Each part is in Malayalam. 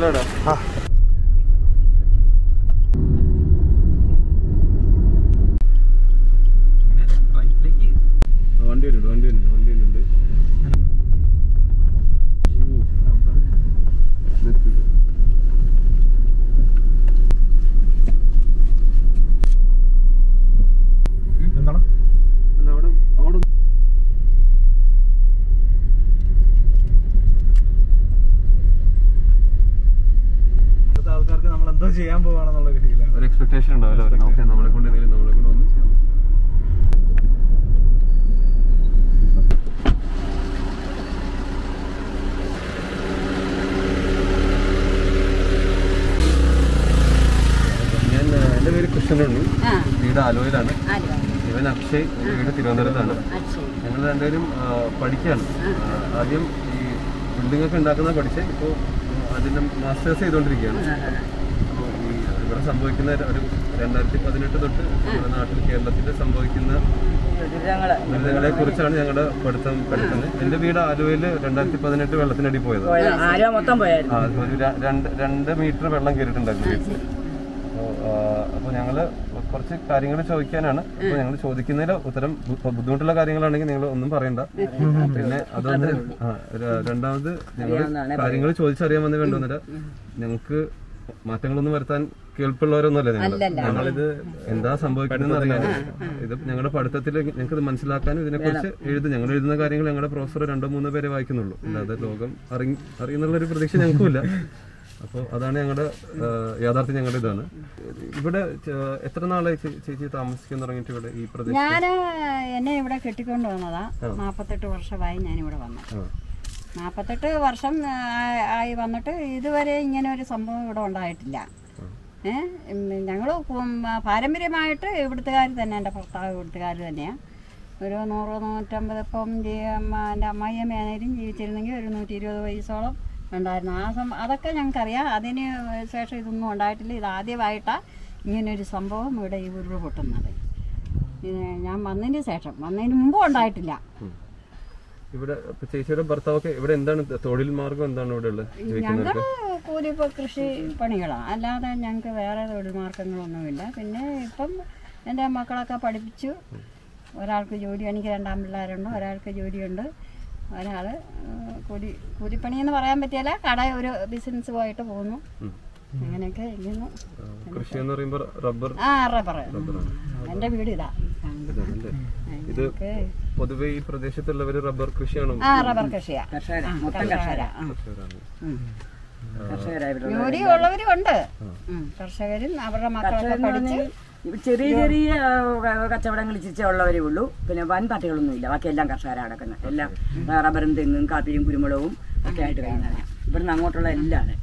സ്ഥലം ആ റൈറ്റിലേക്ക് വണ്ടി വരുന്നുണ്ട് വണ്ടി വരുന്നുണ്ട് വണ്ടി വരുന്നുണ്ട് എന്താണ് അല്ല അവിടെ അവിടെ ഇപ്പോഴത്തെ ആൾക്കാർക്ക് നമ്മൾ എന്തോ ചെയ്യാൻ പോവാണെന്നുള്ള ഒരു ഫീലാണ് ഒരു എക്സ്പെക്ടേഷൻ ഉണ്ടാവില്ല അവരെ നമുക്ക് നമ്മളെ കൊണ്ട് എന്തെങ്കിലും നമ്മളെ കൊണ്ട് ഒന്നും ചെയ്യാൻ പറ്റില്ല. ഞാൻ ആ, എൻ്റെ പേര് കൃഷ്ണനുണ്ണി ആ വീട് ആലുവയിലാണ് ആലുവ ഇവൻ അക്ഷയ് എൻ്റെ വീട് തിരുവനന്തപുരത്താണ് അത് ശരി ഞങ്ങൾ രണ്ടുപേരും ആ, പഠിക്കുകയാണ് ആ, ആദ്യം ഈ ബിൽഡിംഗ് ഒക്കെ ഉണ്ടാക്കുന്ന പഠിച്ച് ഇപ്പോൾ അതിൻ്റെ മാസ്റ്റേഴ്സ് ചെയ്തുകൊണ്ടിരിക്കുകയാണ് അപ്പോൾ ഈ ഇവിടെ സംഭവിക്കുന്ന ഒരു രണ്ടായിരത്തി പതിനെട്ട് തൊട്ട് നമ്മുടെ നാട്ടിൽ കേരളത്തിൽ സംഭവിക്കുന്ന ദുരിതങ്ങളെ കുറിച്ചാണ് ഞങ്ങളുടെ പഠിത്തം പഠിക്കുന്നത് എൻ്റെ വീട് ആലുവയിൽ രണ്ടായിരത്തി പതിനെട്ട് വെള്ളത്തിനടി പോയത് ആലുവ മൊത്തം പോയായിരുന്നു ആ, ഒരു ര- രണ്ട് രണ്ട് മീറ്റർ വെള്ളം കയറിയിട്ടുണ്ടായിരുന്നു വീട്ടിൽ അപ്പോൾ ഞങ്ങൾ കുറച്ച് കാര്യങ്ങൾ ചോദിക്കാനാണ് അപ്പോൾ ഞങ്ങൾ ചോദിക്കുന്നതിൽ ഉത്തരം ബു- ബുദ്ധിമുട്ടുള്ള കാര്യങ്ങളാണെങ്കിൽ നിങ്ങൾ ഒന്നും പറയണ്ട പിന്നെ അതൊന്ന് ആ, ര- രണ്ടാമത് ഞങ്ങൾ കാര്യങ്ങൾ ചോദിച്ചറിയാൻ വന്ന് വേണ്ടുവന്നില്ല ഞങ്ങൾക്ക് മാറ്റങ്ങളൊന്നും വരുത്താൻ കേൾപ്പുള്ളവരൊന്നുമല്ല ഞങ്ങൾ ഞങ്ങളിത് എന്താ സംഭവിക്കുന്നതെന്ന് അറിയാനും ഇത് ഞങ്ങളുടെ പഠിത്തത്തിൽ ഞങ്ങൾക്ക് ഇത് മനസ്സിലാക്കാനും ഇതിനെക്കുറിച്ച് എഴുതും ഞങ്ങൾ എഴുതുന്ന കാര്യങ്ങൾ ഞങ്ങളുടെ പ്രൊഫസർ രണ്ടോ മൂന്നോ പേരെ വായിക്കുന്നുള്ളൂ അല്ലാതെ ലോകം അറിയ അറിയുന്നുള്ള ഒരു പ്രതീക്ഷ ഞങ്ങൾക്കുമില്ല അപ്പോൾ അതാണ് ഞങ്ങളുടെ ആ, യാഥാർത്ഥ്യം ഞങ്ങളുടെ ഇതാണ് ഇവിടെ ച- എത്ര നാളായി ചേ- ചേച്ചി താമസിക്കാൻ തുടങ്ങിയിട്ട് ഇവിടെ ഈ പ്രദേശം ഞാന് എന്നെ ഇവിടെ കെട്ടിക്കൊണ്ട് വന്നതാ നാപ്പത്തെട്ട് വർഷമായി ഞാൻ ഇവിടെ വന്നു ആ. നാപ്പത്തെട്ട് വർഷം ആ- ആയി വന്നിട്ട് ഇതുവരെ ഇങ്ങനെ ഒരു സംഭവം ഇവിടെ ഉണ്ടായിട്ടില്ല ഏഹ് ഞങ്ങൾ പാരമ്പര്യമായിട്ട് ഇവിടുത്തുകാർ തന്നെ എൻ്റെ ഭർത്താവ് ഇവിടുത്തുകാർ തന്നെയാണ് ഒരു നൂറ് നൂറ്റമ്പത് ഇപ്പം ജീ- അമ്മ- എൻ്റെ അമ്മായിയമ്മയാണേലും ജീവിച്ചിരുന്നെങ്കിൽ ഒരു നൂറ്റി ഇരുപത് വയസ്സോളം ഉണ്ടായിരുന്നു ആ സം അതൊക്കെ ഞങ്ങൾക്കറിയാം അതിന് ശേഷം ഇതൊന്നും ഉണ്ടായിട്ടില്ല ഇത് ആദ്യമായിട്ടാണ് ഇങ്ങനൊരു സംഭവം ഇവിടെ ഈ ഉരുൾ പൊട്ടുന്നത് ഇത് ഞാൻ വന്നതിന് ശേഷം വന്നതിന് മുമ്പും ഉണ്ടായിട്ടില്ല ഇവിടെ ഇപ്പൊ ചേച്ചിയുടെ ഭർത്താവൊക്കെ ഇവിടെ എന്താണ് തൊഴിൽ മാർഗം എന്താണ് ഇവിടെ ഉള്ളത് ഞങ്ങൾ കൂലി ഇപ്പോൾ കൃഷി പണികളാണ് അല്ലാതെ ഞങ്ങൾക്ക് വേറെ തൊഴിൽ മാർഗങ്ങളൊന്നുമില്ല പിന്നെ ഇപ്പം എൻ്റെ മക്കളൊക്കെ പഠിപ്പിച്ചു ഒരാൾക്ക് ജോലി എനിക്ക് രണ്ടാം പിള്ളേരുണ്ട് ഒരാൾക്ക് ജോലിയുണ്ട് ഒരാൾ കൂലി കൂലിപ്പണി എന്ന് പറയാൻ പറ്റിയല്ല കട ഒരു ബിസിനസ് പോയിട്ട് പോകുന്നു അങ്ങനെയൊക്കെ ഇരിക്കുന്നു കൃഷി എന്ന് പറയുമ്പോൾ റബ്ബർ ആ റബ്ബർ എൻ്റെ വീട് ഇതാ ഇതാണല്ലേ ഇത് ഞങ്ങൾക്ക് പൊതുവെ ഈ പ്രദേശത്തുള്ളവര് റബ്ബർ കൃഷിയാണോ ആ റബ്ബർ കൃഷിയാ കർഷകരാ മൊത്തം കർഷകരാ ആ. കർഷകരാണ് കർഷകരാ ഇവിടെ ജോലി ഉള്ളവരും ഉണ്ട് ഉം. കർഷകരും അവരുടെ മക്കളൊക്കെ പഠിച്ച് ഇവിടെ ചെറിയ ചെറിയ ആ, ക- കച്ചവടങ്ങൾ ഇച്ചിരി ഉള്ളവരേ ഉള്ളൂ പിന്നെ വൻ തട്ടുകളൊന്നും ഇല്ല ബാക്കി എല്ലാം കർഷകരാണ് നടക്കുന്നത് എല്ലാം ആ, റബ്ബറും തെങ്ങും കാപ്പിയും കുരുമുളകും ഒക്കെ ആയിട്ട് കഴിയുന്നതാണ് ഇവിടുന്ന് അങ്ങോട്ടുള്ള എല്ലാം ആണ്.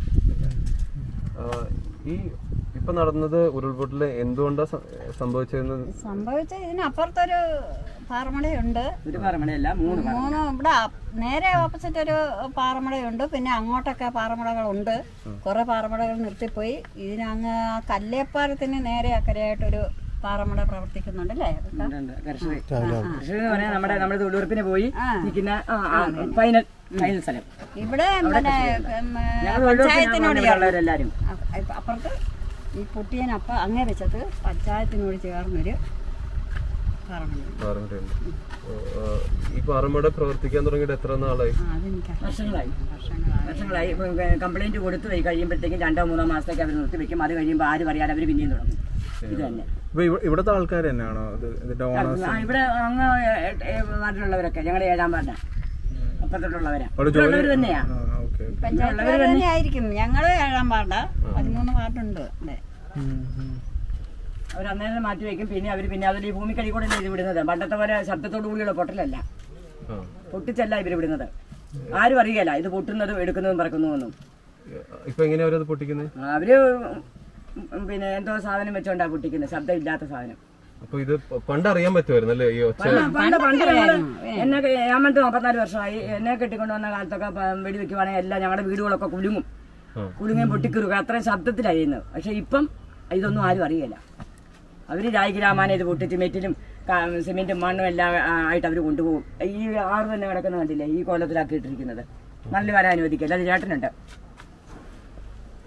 ആ, ഈ ഇപ്പൊ നടന്നത് ഉരുൾപൊട്ടല് എന്തുകൊണ്ടാ സ- സംഭവിച്ചതെന്ന് സംഭവിച്ച ഇതിനപ്പുറത്തൊരു പാറമടയുണ്ട് ഒരു പറമണയല്ല മൂന്ന് പറ മൂന്ന് ഇവിടെ അ- നേരെ ഓപ്പോസിറ്റ് ഒരു പാറമടയുണ്ട് പിന്നെ അങ്ങോട്ടൊക്കെ പാറമടകളുണ്ട് കുറെ പാറമടകൾ നിർത്തിപ്പോയി ഇതിനങ്ങ് ആ കല്ലേപ്പാലത്തിന് നേരെ അക്കരയായിട്ടൊരു പാറമട പ്രവർത്തിക്കുന്നുണ്ട് അല്ലേ ഉണ്ട്, കർഷകർ കർഷകർ എന്ന് പറഞ്ഞാൽ നമ്മുടെ നമ്മുടെ തൊഴിലുറപ്പിന് പോയി നിൽക്കുന്ന ഫൈനൽ ഫൈനൽ സ്ഥലം ഇവിടെ പിന്നെ ഉം, ഞങ്ങൾ പഞ്ചായത്തിനോട് ചേർന്ന് ഉള്ളവരെല്ലാരും അ- ഇപ്പ- അപ്പുറത്ത് ഈ പൊട്ടിയനപ്പ അങ്ങേ വെച്ചത് പഞ്ചായത്തിനോട് ചേർന്നൊരു പാറമടയുണ്ട് പാറമടയുണ്ട് ഓ, ആ, ഈ പാറമട പ്രവർത്തിക്കാൻ തുടങ്ങിയിട്ട് എത്ര നാളായി ആ അതെനിക്ക് വർഷങ്ങളായി വർഷങ്ങളായി വർഷങ്ങളായി കംപ്ലൈന്റ് കൊടുത്തു പോയി കഴിയുമ്പോഴത്തേക്കും രണ്ടോ മൂന്നോ മാസത്തേക്ക് അവർ നിർത്തി വെക്കും അത് കഴിയുമ്പോൾ ആര് പറയാതെ അവർ പിന്നെയും തുടങ്ങും ഇത് തന്നെ ഇപ്പൊ ഇവ- ഇവിടുത്തെ ആൾക്കാർ തന്നെയാണോ ഇത് ഇതിന്റെ ഓണേഴ്സ് ആ, ഇവിടെ അങ്ങ് ഏ- ഏ- നാട്ടിലുള്ളവരൊക്കെ ഞങ്ങളുടെ ഏഴാം പാർട്ടാ അപ്പുറത്തോട്ടുള്ളവരാ അവിടെ ജോലി ഉള്ളവർ തന്നെയാ ഓക്കെ പഞ്ചായത്ത് വാർഡ് തന്നെ ആയിരിക്കും ഞങ്ങള് ഏഴാം വാർഡാ പതിമൂന്ന് വാർഡുണ്ട് ഇവിടെ അവർ അന്നേരം മാറ്റി വെക്കും പിന്നെ അവർ പിന്നെ അതിൽ ഈ ഭൂമിക്കടി കൂടെ ഇത് വിടുന്നത് പണ്ടത്തെ പോലെ ശബ്ദത്തോടു കൂടിയുള്ള പൊട്ടലല്ല ആ. പൊട്ടിച്ചല്ല ഇവർ വിടുന്നത് ആരും അറിയല ഇത് പൊട്ടുന്നതും എടുക്കുന്നതും പറക്കുന്നതും ഇപ്പൊ എങ്ങനെയാ അവരത് പൊട്ടിക്കുന്നത് അവര് ഉം പിന്നെ എന്തോ സാധനം വെച്ചോണ്ടാ പൊട്ടിക്കുന്നത് ശബ്ദം ഇല്ലാത്ത സാധനം അപ്പൊ ഇത് പ- പണ്ട് അറിയാൻ പറ്റുമായിരുന്നു അല്ലേ ഈ ഒച്ച പണ്ട് പണ്ട് ഞങ്ങള് എന്നെ ഞാൻ പണ്ട് നാൽപ്പത്തിനാല് വർഷമായി എന്നെ കെട്ടിക്കൊണ്ട് വന്ന കാലത്തൊക്കെ പ- വെടി വെക്കുവാണെങ്കിൽ എല്ലാം ഞങ്ങളുടെ വീടുകളൊക്കെ കുലുങ്ങും ആ. കുലുങ്ങും പൊട്ടിക്കിറുക അത്രയും ശബ്ദത്തിലായിരുന്നു പക്ഷെ ഇപ്പം ഇതൊന്നും ആരും അറിയില്ല അവര് രായിഗ്രാമാനെ ഇത് പൊട്ടിച്ച് മെറ്റിലും ക- സിമെന്റും മണ്ണും എല്ലാം ആ, ആയിട്ട് അവർ കൊണ്ടുപോകും ഈ ആറ് തന്നെ കിടക്കുന്ന കണ്ടില്ലേ ഈ കോലത്തിലാക്കി ഇട്ടിരിക്കുന്നത് നല്ല വരാൻ അനുവദിക്കില്ല അത് ചേട്ടനുണ്ട്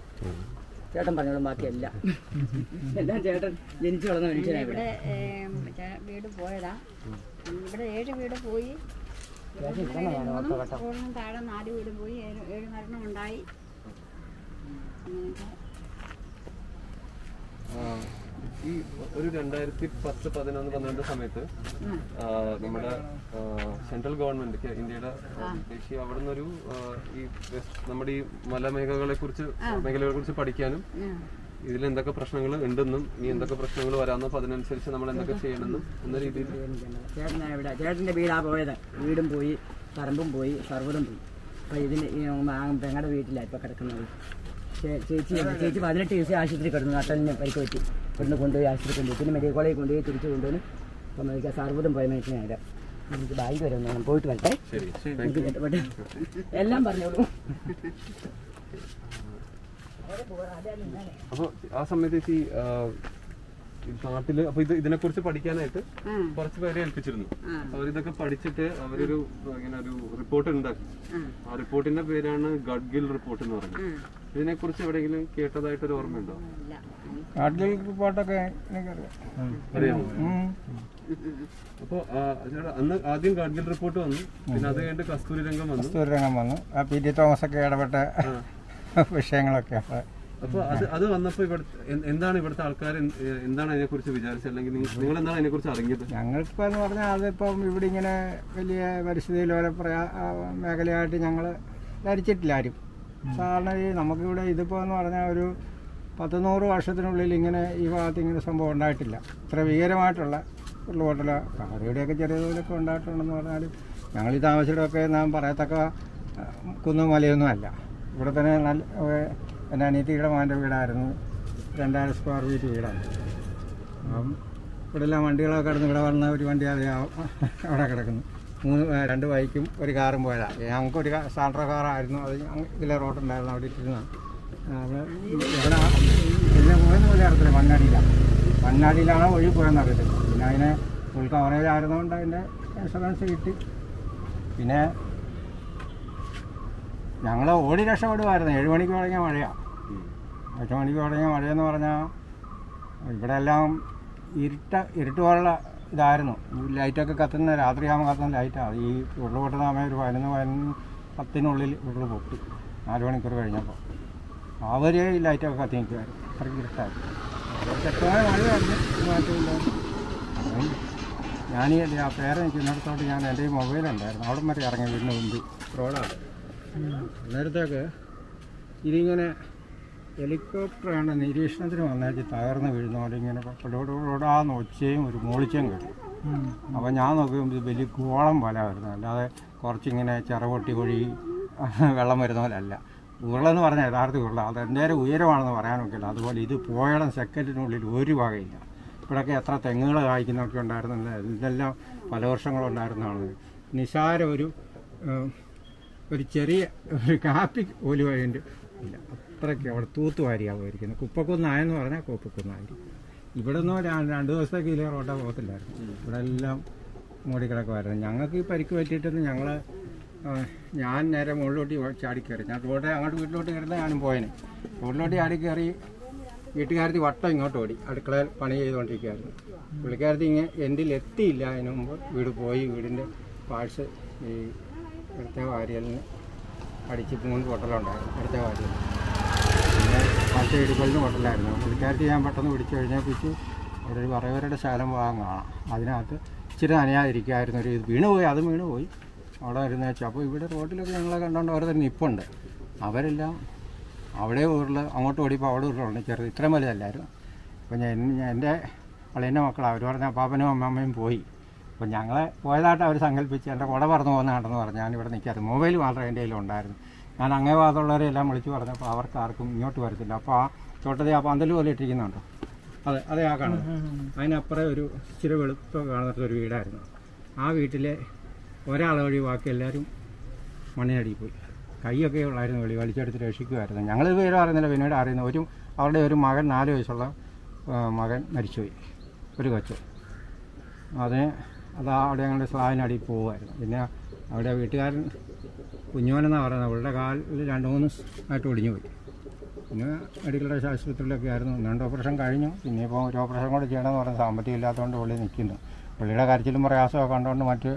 ചേട്ടൻ പറഞ്ഞോളും ബാക്കിയെല്ലാം എല്ലാം ചേട്ടൻ ജനിച്ചു വളർന്ന മനുഷ്യനാണ് ഇവിടെ ഇവിടെ ഏം, ചേ- വീട് പോയതാ ഇവിടെ ഏഴ് വീട് പോയി മൂന്നും സ്കൂളിനും താഴെ നാല് വീട് പോയി ഏഴ് ഏഴ് മരണം ഉണ്ടായി അങ്ങനെയൊക്കെ ആ, ഈ ഒരു രണ്ടായിരത്തി പത്ത് പതിനൊന്ന് പന്ത്രണ്ട് സമയത്ത് ആ, നമ്മുടെ ആ, സെൻട്രൽ ഗവൺമെന്റ് കേ- ഇന്ത്യയുടെ ആ, ദേശീയ അവിടെ നിന്നൊരു ഈ വെസ്റ്റ് നമ്മുടെ ഈ മലമേഖലകളെ കുറിച്ച് മേഖലകളെ കുറിച്ച് പഠിക്കാനും ഉം. ഇതിൽ എന്തൊക്കെ പ്രശ്നങ്ങൾ ഉണ്ടെന്നും ഇനി എന്തൊക്കെ പ്രശ്നങ്ങൾ വരാമെന്നും അപ്പൊ അതിനനുസരിച്ച് നമ്മൾ എന്തൊക്കെ ചെയ്യണമെന്നും എന്ന രീതിയിൽ ചേട്ടൻ ഇവിടെ ചേട്ടൻ്റെ വീടാ പോയത് വീടും പോയി പറമ്പും പോയി സർവ്വതും പോയി അപ്പോൾ ഇതിന് ഈ പെങ്ങളുടെ വീട്ടിലാണ് ഇപ്പോൾ കിടക്കുന്നത് ചേ- ചേച്ചി ചേച്ചി പതിനെട്ട് ദിവസം ആശുപത്രി കിടന്നു നട്ടലിന് പരിക്ക് പറ്റി ഇവിടുന്ന് കൊണ്ടുപോയി ആശുപത്രി കൊണ്ടുപോയി പിന്നെ മെഡിക്കൽ കോളേജിൽ കൊണ്ടുപോയി തിരിച്ചു കൊണ്ടുവന്ന് അപ്പം എനിക്ക് സർവ്വതും പോയ മനുഷ്യനായത് എനിക്ക് ബാഗ് വരെ ഒന്ന് പോയിട്ട് വരട്ടെ ശരി എനിക്ക് ഇഷ്ടപ്പെട്ടു. എല്ലാം പറഞ്ഞോളൂ അപ്പൊ ആ സമയത്ത് ഈ ആ, ഈ നാട്ടില് അപ്പൊ ഇത് ഇതിനെ കുറിച്ച് പഠിക്കാനായിട്ട് ഉം. കുറച്ച് പേരെ ഏൽപ്പിച്ചിരുന്നു അവരിതൊക്കെ പഠിച്ചിട്ട് അവരൊരു ഇങ്ങനെ ഒരു റിപ്പോർട്ട് ഉണ്ടാക്കി ആ റിപ്പോർട്ടിന്റെ പേരാണ് ഗഡ്ഗിൽ റിപ്പോർട്ട് എന്ന് പറയുന്നത് ഇതിനെ കുറിച്ച് എവിടെയെങ്കിലും കേട്ടതായിട്ടൊരു ഓർമ്മയുണ്ടോ ഇല്ല നാട്ടിലെ റിപ്പോർട്ടൊക്കെ എനിക്കറിയാം അറിയാമോ ഉം. അപ്പൊ ആ, ചേട്ടാ, അന്ന് ആദ്യം ഗഡ്ഗിൽ റിപ്പോർട്ട് വന്നു പിന്നെ അത് കഴിഞ്ഞിട്ട് കസ്തൂരി രംഗം വന്നു കസ്തൂരിരംഗം വന്നു ആ പി ടി തോമസ് ഒക്കെ ഇടപെട്ട വിഷയങ്ങളൊക്കെ ഉണ്ട്. അപ്പൊ അത് അത് വന്നപ്പോ ഇവിടെ എന്താണ് ഇവിടുത്തെ ആൾക്കാർ എന്താണ് അതിനെ കുറിച്ച് വിചാരിച്ചത് അല്ലെങ്കിൽ നിങ്ങൾ നിങ്ങൾ എന്താണ് അതിനെ കുറിച്ച് അറിഞ്ഞത് ഞങ്ങൾക്കിപ്പോൾ എന്ന് പറഞ്ഞാൽ അതിപ്പം ഇവിടെ ഇങ്ങനെ വലിയ പരിസ്ഥിതി ലോല പ്രയാ ആ, മേഖലയായിട്ട് ഞങ്ങൾ ധരിച്ചിട്ടില്ല ആരും സാധാരണ ഈ നമുക്കിവിടെ ഇതിപ്പോൾ എന്ന് പറഞ്ഞാൽ ഒരു പത്ത് നൂറ് വർഷത്തിനുള്ളിൽ ഇങ്ങനെ ഈ ഭാഗത്ത് ഇങ്ങനെ സംഭവം ഉണ്ടായിട്ടില്ല ഇത്ര ഭീകരമായിട്ടുള്ള ഉരുൾപൊട്ടല കാടിയുടെയൊക്കെ ചെറിയ തോതിലൊക്കെ ഉണ്ടായിട്ടുണ്ടെന്ന് പറഞ്ഞാലും ഞങ്ങൾ ഈ താമസിച്ചിടമൊക്കെ നാം പറയത്തക്ക ആ, കുന്നും മലയൊന്നും അല്ല ഇവിടെ തന്നെ നല്ല ഏ, എൻ്റെ അനിയത്തിയുടെ മോൻ്റെ വീടായിരുന്നു രണ്ടായിരം സ്ക്വയർ ഫീറ്റ് വീടാണ് അപ്പം ഇവിടെ എല്ലാം വണ്ടികളൊക്കെ കിടന്ന് ഇവിടെ വന്ന ഒരു വണ്ടി അത് ആ- അവിടെ കിടക്കുന്നു മൂന്ന് ഏ, രണ്ട് ബൈക്കും ഒരു കാറും പോയതാണ് ഞങ്ങൾക്ക് ഒരു സാൻഡ്രോ കാറായിരുന്നു അത് ഞങ്ങ- ഇതിലെ റോഡുണ്ടായിരുന്നു അവിടെ ഇട്ടിരുന്നതാണ് അവിടെ ഇവിടെ ആ- ഇതിലെ പോയെന്ന് പോലെ അറിയത്തില്ല മണ്ണാടിയിലാണ് മണ്ണാടിയിലാണോ ഒഴുകി പോയെന്ന് അറിയത്തില്ല പിന്നെ അതിനെ ഫുൾ കവറേജ് ആയിരുന്നുകൊണ്ട് അതിൻ്റെ ഇൻഷുറൻസ് കിട്ടി പിന്നെ ഞങ്ങൾ ഓടി രക്ഷപ്പെടുമായിരുന്നു ഏഴ് മണിക്ക് തുടങ്ങിയ മഴയാണ് എട്ട് മണിക്ക് തുടങ്ങിയ മഴയെന്ന് പറഞ്ഞാൽ ഇവിടെ എല്ലാം ഇരുട്ട ഇരുട്ട് പോലുള്ള ഇതായിരുന്നു ഈ ലൈറ്റൊക്കെ കത്തുന്ന രാത്രിയാകുമ്പോൾ കത്തുന്ന ലൈറ്റാണ് ഈ ഉരുള് പൊട്ടുന്ന സമയം ഒരു പതിനൊന്ന് പതിനൊന്ന് പത്തിനുള്ളിൽ ഉരുള് പൊട്ടി നാല് മണിക്കൂർ കഴിഞ്ഞപ്പോൾ അവർ ഈ ലൈറ്റൊക്കെ കത്തി നിൽക്കുമായിരുന്നു അത്രയ്ക്ക് ഇരുട്ടായിരുന്നു അത് ശക്തമായ മഴയായിരുന്നു ഒരു മാറ്റമില്ല അപ്പം ഞാൻ ഈ ആ പേരെ നിൽക്കുന്നിടത്തോട്ട് ഞാൻ എൻ്റെ ഈ മൊബൈലുണ്ടായിരുന്നു അവിടെ വരെ ഇറങ്ങി വീടിന് മുമ്പ് റോഡാണ് അന്നേരത്തേക്ക് ഇതിങ്ങനെ ഹെലികോപ്റ്ററാണ് നിരീക്ഷണത്തിന് വന്നേച്ച് തകർന്ന് വീഴുന്ന പോലെ ഇങ്ങനെ റോഡാന്ന് ഒച്ചയും ഒരു മൂളിച്ചയും കേട്ടു അപ്പോൾ ഞാൻ നോക്കുമ്പോൾ ഇത് വലിയ ഗോളം പോലെ വരുന്നത് അല്ലാതെ കുറച്ചിങ്ങനെ ചിറപൊട്ടി കൊഴി വെള്ളം വരുന്ന പോലെ അല്ല ഉരുളെന്ന് പറഞ്ഞാൽ യഥാർത്ഥ ഉരുള അത് എന്തേരം ഉയരമാണെന്ന് പറയാൻ നോക്കില്ല അതുപോലെ ഇത് പോയടം സെക്കൻഡിനുള്ളിൽ ഒരു വകയില്ല ഇവിടെയൊക്കെ എത്ര തെങ്ങുകൾ കായ്ക്കുന്നൊക്കെ ഉണ്ടായിരുന്നില്ല ഇതെല്ലാം പല വർഷങ്ങളുണ്ടായിരുന്നതാണ് നിസാര ഒരു ഏഹ്, ഒരു ചെറിയ ഒരു കാപ്പി പോലും അതിൻ്റെ ഇല്ല അത്രയ്ക്ക് അവിടെ തൂത്തുവാരിയാണ് പോയിരിക്കുന്നത് കുപ്പക്കുന്നായെന്ന് പറഞ്ഞാൽ കുപ്പക്കുന്നായിരിക്കും ഇവിടെ നിന്ന് രണ്ട് ദിവസത്തേക്ക് ഇതിലെ റോട്ട പോകത്തില്ലായിരുന്നു ഇവിടെ എല്ലാം മൂടിക്കിടക്കുമായിരുന്നു ഞങ്ങൾക്ക് ഈ പരിക്ക് പറ്റിയിട്ടൊന്നും ഞങ്ങൾ ഞാൻ നേരെ മുകളിലോട്ട് ചാടി കയറി ഞാൻ റോഡ് അങ്ങോട്ട് വീട്ടിലോട്ട് കയറുന്ന ഞാനും പോയനെ റോഡിലോട്ട് ചാടി കയറി വീട്ടുകാരത്തി വട്ടം ഇങ്ങോട്ട് ഓടി അടുക്കളയിൽ പണി ചെയ്തുകൊണ്ടിരിക്കുകയായിരുന്നു പുള്ളിക്കാരത്തി ഇങ്ങനെ എൻഡിൽ എത്തിയില്ല അതിന് മുമ്പ് വീട് പോയി വീടിൻ്റെ പാഴ്സ് ഈ ഇടത്തെ വാരിയലിന് അടിച്ച് മൂന്ന് പൊട്ടലുണ്ടായിരുന്നു ഇടത്തെ വാരിയൽ പിന്നെ പത്ത് ഇടിക്കലിന് പൊട്ടലായിരുന്നു പുള്ളിക്കാരത്തി ഞാൻ പെട്ടെന്ന് പിടിച്ചു കഴിഞ്ഞേപ്പിച്ച് അവിടെ ഒരു പറയവരുടെ ശകലം ഭാഗം കാണാം അതിനകത്ത് ഇച്ചിരി നനയാതിരിക്കുമായിരുന്നു ഒരു ഇത് വീണ് പോയി അതും വീണ് പോയി അവിടെ ഇരുന്ന് വെച്ചു അപ്പോൾ ഇവിടെ റോഡിലൊക്കെ ഞങ്ങളെ കണ്ടുകൊണ്ട് അവർ തന്നെ നിപ്പുണ്ട് അവരെല്ലാം അവിടെ ഉരുള് അങ്ങോട്ട് ഓടിയപ്പോൾ അവിടെ ഉരുളുണ്ട് ചെറുത് ഇത്രയും വലുതല്ലായിരുന്നു അപ്പോൾ ഞാൻ ഞാൻ- എൻ്റെ അളിയൻ്റെ മക്കൾ അവർ പറഞ്ഞ അപ്പാപ്പനും അമ്മമ്മയും പോയി അപ്പോൾ ഞങ്ങളെ പോയതായിട്ട് അവർ സങ്കല്പിച്ച് എൻ്റെ കുട പറന്നു പോകുന്നതാണെന്ന് പറഞ്ഞു ഞാനിവിടെ നിൽക്കാറ് മൊബൈൽ മാത്രമേ എൻ്റെ കയ്യിലുണ്ടായിരുന്നു ഞാൻ അങ്ങേ ഭാഗത്തുള്ളവരെ എല്ലാം വിളിച്ച് പറഞ്ഞപ്പോൾ അവർക്ക് ആർക്കും ഇങ്ങോട്ട് വരത്തില്ല അപ്പോൾ ആ തോട്ടത്തിൽ ആ പന്തൽ പോലെ ഇട്ടിരിക്കുന്നുണ്ടോ അതെ അതെ ആ കാണുന്നത് അതിനപ്പുറം ഒരു ഇച്ചിരി വെളുപ്പം കാണുന്ന ഒരു വീടായിരുന്നു ആ വീട്ടിലെ ഒരാളെ വഴി ബാക്കി എല്ലാവരും മണ്ണിനടിയിൽ പോയി കൈയൊക്കെ ഉള്ളായിരുന്നു വെളി വലിച്ചെടുത്ത് രക്ഷിക്കുമായിരുന്നു ഞങ്ങൾ പേരും അറിയുന്നില്ല പിന്നീട് അറിയുന്നു ഒരു അവരുടെ ഒരു മകൻ നാല് വയസ്സുള്ള ആ, മകൻ മരിച്ചുപോയി ഒരു കൊച്ച് അതിന് അത് അവിടെ ഞങ്ങളുടെ സ്ലാവിനടിയിൽ പോവുമായിരുന്നു പിന്നെ അവിടെ വീട്ടുകാരൻ കുഞ്ഞോനെന്നാണ് പറയുന്നത് അവളുടെ കാലിൽ രണ്ട് മൂന്ന് ആയിട്ട് ഒടിഞ്ഞു പോയി പിന്നെ മെഡിക്കൽ കോളേജ് ആശുപത്രിയിലൊക്കെ ആയിരുന്നു ഒന്ന് രണ്ട് ഓപ്പറേഷൻ കഴിഞ്ഞു പിന്നെ ഇപ്പോൾ ഒരു ഓപ്പറേഷൻ കൂടെ ചെയ്യണമെന്ന് പറഞ്ഞ് സാമ്പത്തികം ഇല്ലാത്തതുകൊണ്ട് പുള്ളി നിൽക്കുന്നു പുള്ളിയുടെ കരച്ചിലും പ്രയാസമൊക്കെ കണ്ടുകൊണ്ട് മറ്റ്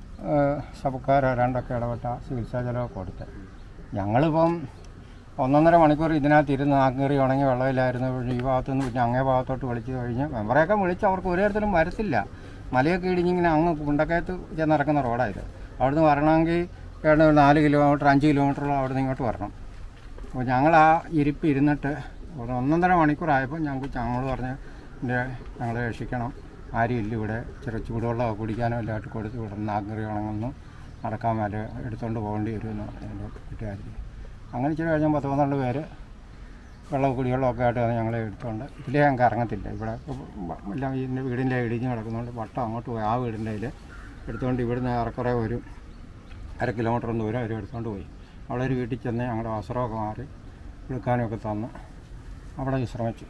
സബക്കാർ രണ്ടൊക്കെ ഇടപെട്ട ചികിത്സാ ചെലവൊക്കെ കൊടുത്ത് ഞങ്ങളിപ്പം ഒന്നൊന്നര മണിക്കൂർ ഇതിനകത്ത് ഇരുന്ന് ആക്കേറി ഉണങ്ങി വെള്ളമില്ലായിരുന്നു ഈ ഭാഗത്തു നിന്ന് പിന്നെ അങ്ങേ ഭാഗത്തോട്ട് വിളിച്ച് കഴിഞ്ഞ് മെമ്പറെയൊക്കെ വിളിച്ച് അവർക്ക് ഒരു തരത്തിലും വരത്തില്ല മലയൊക്കെ ഇടിഞ്ഞിങ്ങനെ അങ്ങ് കുണ്ടക്കയത്ത് ചെന്നിറക്കുന്ന റോഡായത് അവിടുന്ന് വരണമെങ്കിൽ ഏതാണ്ട് ഒരു നാല് കിലോമീറ്റർ അഞ്ച് കിലോമീറ്ററോളം അവിടുന്ന് ഇങ്ങോട്ട് വരണം അപ്പോൾ ഞങ്ങൾ ആ ഇരിപ്പ് ഇരുന്നിട്ട് ഒരു ഒന്നൊന്നര മണിക്കൂറായപ്പോൾ ഞങ്ങൾക്ക് ഞങ്ങൾ പറഞ്ഞ് എൻ്റെ ഞങ്ങളെ രക്ഷിക്കണം ആരും ഇല്ല ഇവിടെ ചെറു ചൂടുവെള്ളമൊക്കെ കുടിക്കാനോ എല്ലായിട്ട് കൊടുത്ത് ഇവിടെ നാഗറി ഉണങ്ങുന്നു നടക്കാൻ മേലെ എടുത്തുകൊണ്ട് പോകേണ്ടി വരുമെന്ന് പറഞ്ഞു എൻ്റെ വീട്ടുകാർക്ക് അങ്ങനെ ഇച്ചിരി കഴിഞ്ഞാൽ പത്ത് പന്ത്രണ്ട് പേര് വെള്ളം കുടിവെള്ളമൊക്കെ ആയിട്ട് വന്ന് ഞങ്ങളെ എടുത്തുകൊണ്ട് ഇതിലേ ഞങ്ങൾക്ക് ഇറങ്ങത്തില്ല ഇവിടെ ബ- എല്ലാം ഇതിൻ്റെ വീടിൻ്റെ ഇടിഞ്ഞ് കിടക്കുന്നതുകൊണ്ട് വട്ടം അങ്ങോട്ട് പോയി ആ വീടിൻ്റെ അതിൽ എടുത്തുകൊണ്ട് ഇവിടുന്ന് ഏറെക്കുറെ ഒരു അര കിലോമീറ്റർ ദൂരം അവർ എടുത്തുകൊണ്ട് പോയി അവിടെ ഒരു വീട്ടിൽ ചെന്ന് ഞങ്ങളുടെ വസ്ത്രമൊക്കെ മാറി എടുക്കാനൊക്കെ തന്ന് അവിടെ വിശ്രമിച്ചു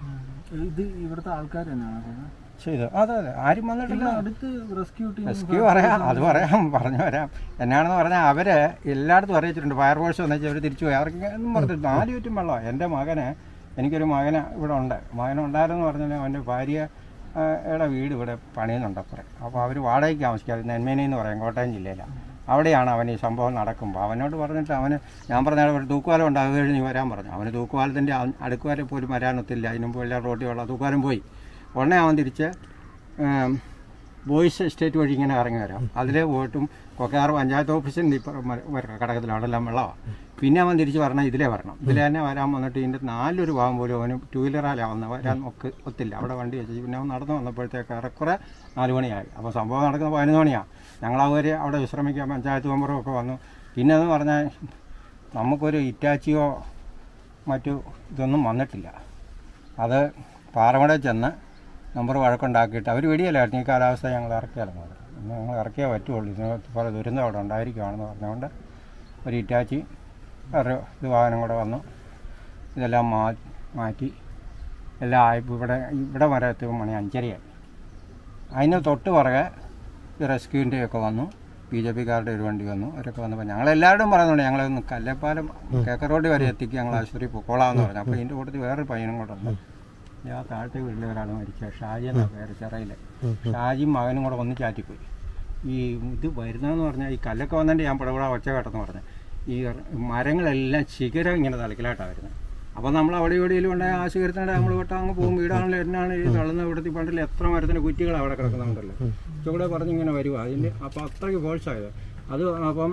ഇത് ഇവിടുത്തെ ആൾക്കാർ തന്നെയാണ് പോകുന്നത് ചെയ്തു അതെ അതെ ആരും വന്നിട്ടില്ല അടുത്ത് റെസ്ക്യൂ ടീം റെസ്ക്യൂ പറയാം അത് പറയാം പറഞ്ഞു വരാം എന്നാണെന്ന് പറഞ്ഞാൽ അവര് എല്ലായിടത്തും അറിയിച്ചിട്ടുണ്ട് ഫയർഫോഴ്സ് വന്നു അവർ തിരിച്ചു പോയി അവർക്ക് ഒന്നും പറഞ്ഞിട്ട് നാല് ചുറ്റും വെള്ളമാണ് എൻ്റെ മകന് എനിക്കൊരു മകന് ഇവിടെ ഉണ്ട് മകനുണ്ടായിരുന്നു പറഞ്ഞാൽ അവൻ്റെ ഭാര്യ ആ, യുടെ വീട് ഇവിടെ പണിയുന്നുണ്ട് അപ്പുറം അപ്പോൾ അവർ വാടകയ്ക്ക് താമസിക്കാതെ നെന്മേനി എന്ന് പറയും കോട്ടയം ജില്ലയിലാണ് അവിടെയാണ് അവൻ ഈ സംഭവം നടക്കുമ്പോൾ അവനോട് പറഞ്ഞിട്ട് അവന് ഞാൻ പറഞ്ഞ ഒരു തൂക്കുവാലം ഉണ്ട് അത് കഴിഞ്ഞ് വരാൻ പറഞ്ഞു അവന് തൂക്കുവാലത്തിൻ്റെ അടുക്കുവരെ പോലും വരാനൊത്തില്ല അതിന് മുമ്പ് എല്ലാം റോട്ടിൽ വെള്ളം തൂക്കുവാലം പോയി ഉടനെ അവൻ തിരിച്ച് ഏം, ബോയ്സ് എസ്റ്റേറ്റ് വഴി ഇങ്ങനെ ഇറങ്ങി വരാം അതിലേ പോയിട്ടും കൊക്കാറ് പഞ്ചായത്ത് ഓഫീസിൻ്റെ ഇപ്പുറം വര- വര- കടക്കത്തിൽ അവിടെ എല്ലാം വെള്ളമാണ് പിന്നെ അവൻ തിരിച്ച് വരണം ഇതിലേ വരണം ഇതിലേ തന്നെ വരാൻ വന്നിട്ട് ഇതിൻ്റെ നാലൊരു ഭാഗം പോലും അവന് ടൂ വീലറാലാണ് വന്ന് വരാൻ ഒക്കെ ഒത്തില്ല അവിടെ വണ്ടി വെച്ച് പിന്നെ അവൻ നടന്നു വന്നപ്പോഴത്തേക്ക് ഏറെക്കുറെ നാല് മണിയായി അപ്പോൾ സംഭവം നടക്കുന്നത് പതിനൊന്ന് മണിയാണ് ഞങ്ങളവർ അവിടെ വിശ്രമിക്കാൻ പഞ്ചായത്ത് മെമ്പറും ഒക്കെ വന്നു പിന്നെ എന്ന് പറഞ്ഞാൽ നമുക്കൊരു ഇറ്റാച്ചിയോ മറ്റു ഇതൊന്നും വന്നിട്ടില്ല അത് പാറമടയിൽ ചെന്ന് നമ്പർ വഴക്കുണ്ടാക്കിയിട്ട് അവർ വെടിയല്ലായിരുന്നു ഈ കാലാവസ്ഥ ഞങ്ങൾ ഇറക്കിയാലെന്ന് പറഞ്ഞു ഇന്ന് ഞങ്ങൾ ഇറക്കിയേ പറ്റുള്ളൂ ഇതിന് കുറേ ദുരന്തം അവിടെ ഉണ്ടായിരിക്കുകയാണെന്ന് പറഞ്ഞുകൊണ്ട് ഒരു ഇറ്റാച്ചി ഒരു ഇത് വാഹനം കൂടെ വന്നു ഇതെല്ലാം മാ മാറ്റി എല്ലാം ആയപ്പോൾ ഇവിടെ ഇവിടെ വരെ എത്തിയപ്പോൾ മണി അഞ്ചരയായി അതിന് തൊട്ട് പുറകെ ഈ റെസ്ക്യൂവിൻ്റെ ഒക്കെ വന്നു ബി ജെ പിക്കാരുടെ ഒരു വണ്ടി വന്നു അവരൊക്കെ വന്നപ്പോൾ ഞങ്ങളെല്ലാവരും പറയുന്നുണ്ട് ഞങ്ങളൊന്ന് കല്ലേപ്പാലം കേക്കറോഡ് വരെ എത്തിക്ക് ഞങ്ങൾ ആശുപത്രി പൊക്കോളാമെന്ന് പറഞ്ഞു അപ്പോൾ ഇതിൻ്റെ കൂട്ടത്തിൽ വേറൊരു പയ്യനും കൂടെ ഉണ്ട് ഞാൻ താഴത്തെ വീട്ടിലെ ഒരാൾ മരിച്ച ഷാജി എന്ന പേര് ചിറയിലെ ഷാജിയും മകനും കൂടെ ഒന്ന് ചാറ്റിപ്പോയി ഈ ഇത് വരുന്നതെന്ന് പറഞ്ഞാൽ ഈ കല്ലൊക്കെ വന്നിട്ട് ഞാൻ പിടപെടാ ഒച്ച കേട്ടെന്ന് പറഞ്ഞു ഈ മരങ്ങളെല്ലാം ശിഖരം ഇങ്ങനെ തലക്കിലായിട്ടാണ് വരുന്നത് അപ്പോൾ നമ്മൾ അവിടെ എവിടെയെങ്കിലും ഉണ്ടായ ആ ശിഖരത്തിനിടെ നമ്മൾ വിട്ടാൽ അങ്ങ് പോകും വീടാണല്ലോ എന്നാണ് ഈ തള്ളുന്ന ഇവിടുത്തെ പണ്ടിൽ എത്ര മരത്തിന് കുറ്റികൾ അവിടെ കിടക്കുന്നുണ്ടല്ലോ ഇച്ചിരി പറഞ്ഞ് ഇങ്ങനെ വരുക അതിൻ്റെ അപ്പോൾ അത്രയ്ക്ക് ഫോഴ്സായത് അത് അപ്പം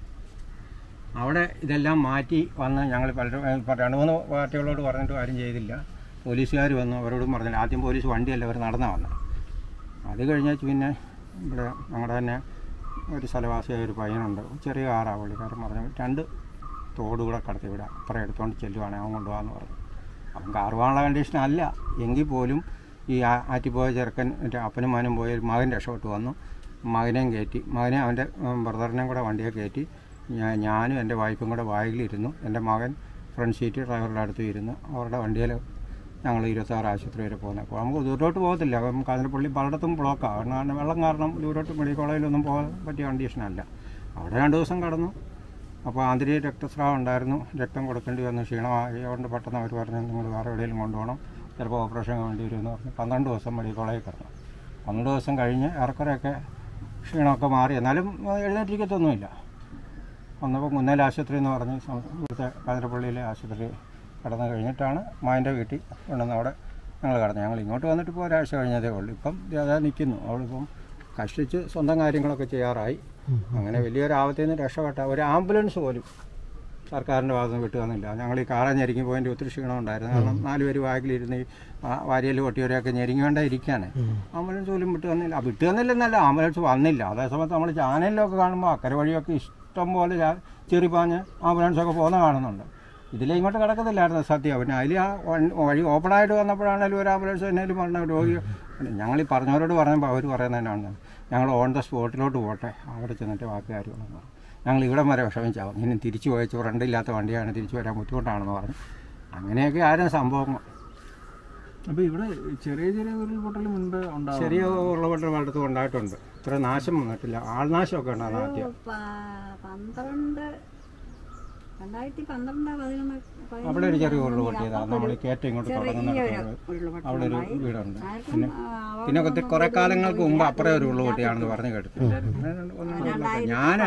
അവിടെ ഇതെല്ലാം മാറ്റി വന്ന് ഞങ്ങൾ പലരും ഇപ്പം രണ്ട് മൂന്ന് പാർട്ടികളോട് പറഞ്ഞിട്ട് ആരും ചെയ്തില്ല പോലീസുകാർ വന്നു അവരോടും പറഞ്ഞില്ല ആദ്യം പോലീസ് വണ്ടിയല്ല അവർ നടന്നാണ് വന്നത് അത് കഴിഞ്ഞാൽ പിന്നെ ഇവിടെ ഞങ്ങളുടെ തന്നെ ഒരു സ്ഥലവാസിയായ ഒരു പയ്യനുണ്ട് ചെറിയ കാറാണ് പുള്ളിക്കാരൻ പറഞ്ഞു രണ്ട് തോട് കൂടെ കടത്തി വിടാം അപ്പുറം എടുത്തുകൊണ്ട് ചെല്ലുവാണെങ്കിൽ അവൻ കൊണ്ടുപോകാമെന്ന് പറഞ്ഞു അവൻ കാർ പോകാനുള്ള കണ്ടീഷൻ അല്ല എങ്കിൽ പോലും ഈ ആ- ആറ്റിപ്പോയ ചെറുക്കൻ മറ്റേ അപ്പനും മകനും പോയ ഒരു മകൻ രക്ഷപ്പെട്ട് വന്നു മകനെയും കയറ്റി മകനെ അവൻ്റെ ബ്രദറിനെയും കൂടെ വണ്ടിയെ കയറ്റി ഞാൻ ഞാനും എൻ്റെ വൈഫും കൂടെ ബാഗിലിരുന്നു എൻ്റെ മകൻ ഫ്രണ്ട് സീറ്റ് ഡ്രൈവറുടെ അടുത്ത് ഇരുന്ന് അവരുടെ വണ്ടിയിൽ ഞങ്ങൾ ഇരുപത്താറ് ആശുപത്രി വരെ പോകുന്നത് അപ്പോൾ നമുക്ക് ദൂരോട്ട് പോകത്തില്ല അപ്പം കാഞ്ഞിരപ്പള്ളി പലയിടത്തും ബ്ലോക്കാണ് കാരണം വെള്ളം കാരണം ദൂരോട്ട് മെഡിക്കൽ കോളേജിലൊന്നും പോകാൻ പറ്റിയ കണ്ടീഷനല്ല അവിടെ രണ്ട് ദിവസം കടന്നു അപ്പോൾ ആന്തരിക രക്തസ്രാവം ഉണ്ടായിരുന്നു രക്തം കൊടുക്കേണ്ടി വന്നു ക്ഷീണമായി അതുകൊണ്ട് പെട്ടെന്ന് അവർ പറഞ്ഞു നിങ്ങൾ വേറെ എവിടെയെങ്കിലും കൊണ്ടുപോകണം ചിലപ്പോൾ ഓപ്പറേഷൻ വേണ്ടി വരുമെന്ന് പറഞ്ഞു പന്ത്രണ്ട് ദിവസം മെഡിക്കൽ കോളേജിൽ കിടന്നു പന്ത്രണ്ട് ദിവസം കഴിഞ്ഞ് ഏറെക്കുറെയൊക്കെ ക്ഷീണമൊക്കെ മാറി എന്നാലും എഴുന്നേറ്റിരിക്കത്തൊന്നുമില്ല വന്നപ്പോൾ കുന്നേൽ ആശുപത്രി എന്ന് പറഞ്ഞ് സം- ഇവിടുത്തെ കാഞ്ഞിരപ്പള്ളിയിലെ ആശുപത്രി കടന്നു കഴിഞ്ഞിട്ടാണ് മായൻ്റെ വീട്ടിൽ കൊണ്ടുവന്ന് അവിടെ ഞങ്ങൾ കടന്നു ഞങ്ങൾ ഇങ്ങോട്ട് വന്നിട്ട് ഇപ്പോൾ ഒരാഴ്ച കഴിഞ്ഞതേ ഉള്ളൂ ഇപ്പം അതാ നിൽക്കുന്നു അവളിപ്പം കഷ്ടിച്ച് സ്വന്തം കാര്യങ്ങളൊക്കെ ചെയ്യാറായി അങ്ങനെ വലിയൊരു ആപത്തിൽ നിന്ന് രക്ഷപ്പെട്ട ഒരു ആംബുലൻസ് പോലും സർക്കാരിൻ്റെ ഭാഗത്ത് നിന്ന് വിട്ടു തന്നില്ല ഞങ്ങൾ ഈ കാറ ഞെരുങ്ങി പോയതിൻ്റെ ഒത്തിരി ക്ഷീണം ഉണ്ടായിരുന്നു കാരണം നാല് പേര് ബാഗിലിരുന്ന് ഈ വാ- വാരിയൽ പൊട്ടിയവരെയൊക്കെ ഞെരുങ്ങിക്കൊണ്ടേ ഇരിക്കുകയാണ് ആംബുലൻസ് പോലും വിട്ടു തന്നില്ല ആ, വിട്ടു തന്നില്ലെന്നല്ല ആംബുലൻസ് വന്നില്ല അതേസമയത്ത് നമ്മൾ ചാനലിലൊക്കെ കാണുമ്പോൾ അക്കരെ വഴിയൊക്കെ ഇഷ്ടം പോലെ ചാ- ചെറിപ്പാഞ്ഞ് ആംബുലൻസൊക്കെ പോകുന്ന കാണുന്നുണ്ട് ഇതിലെ ഇങ്ങോട്ട് കിടക്കത്തില്ലായിരുന്നു സത്യം പിന്നെ അതിൽ ആ വൺ- വഴി ഓപ്പണായിട്ട് വന്നപ്പോഴാണെങ്കിലും ഒരു ആംബുലൻസ് എന്നേലും പറഞ്ഞ രോഗി ഞങ്ങൾ ഈ പറഞ്ഞവരോട് പറഞ്ഞപ്പോൾ അവർ പറയുന്നത് തന്നെയാണ് ഞങ്ങൾ ഓൺ ദ സ്പോട്ടിലോട്ട് പോട്ടെ അവിടെ ചെന്നിട്ട് ബാക്കി കാര്യങ്ങളെന്ന് പറഞ്ഞു ഞങ്ങൾ ഇവിടം വരെ വിഷമിച്ചാവും ഇനി തിരിച്ചു പോയച്ച് ഫ്രണ്ടില്ലാത്ത വണ്ടിയാണ് തിരിച്ചു വരാൻ ബുദ്ധിമുട്ടാണെന്ന് പറഞ്ഞു അങ്ങനെയൊക്കെ ആരും സംഭവം അപ്പൊ ഇവിടെ ചെറിയ ചെറിയ ഉരുൾപൊട്ടൽ മുൻപ് ഉണ്ടാവും ചെറിയ ഉള്ളവരുടെ പലയിടത്തും ഉണ്ടായിട്ടുണ്ട് ഇത്ര നാശം വന്നിട്ടില്ല ആൾനാശമൊക്കെ ഉണ്ടാകുന്ന ആദ്യം പ- പന്ത്രണ്ട് രണ്ടായിരത്തി പന്ത്രണ്ട് പതിനൊന്ന് പതിനൊന്ന് അവിടെ ഒരു ചെറിയ ഉരുൾ പൊട്ടിയതാണ് നമ്മൾ കയറ്റം ഇങ്ങോട്ട് ചെറിയ തുടങ്ങുന്നിടത്ത് ഉരുൾപൊട്ടൽ അവിടെ ഒരു ഉണ്ടായി. വീടുണ്ട് ആർക്കും, പിന്നെ ആ, അവ- പിന്നെ ഒത്തിരി കുറെ കാലങ്ങൾക്ക് മുമ്പ് അപ്പുറം ഒരു ഉരുൾ പൊട്ടിയാണെന്ന് പറഞ്ഞു കേട്ടിട്ടുണ്ട് ഒന്നും ഞാൻ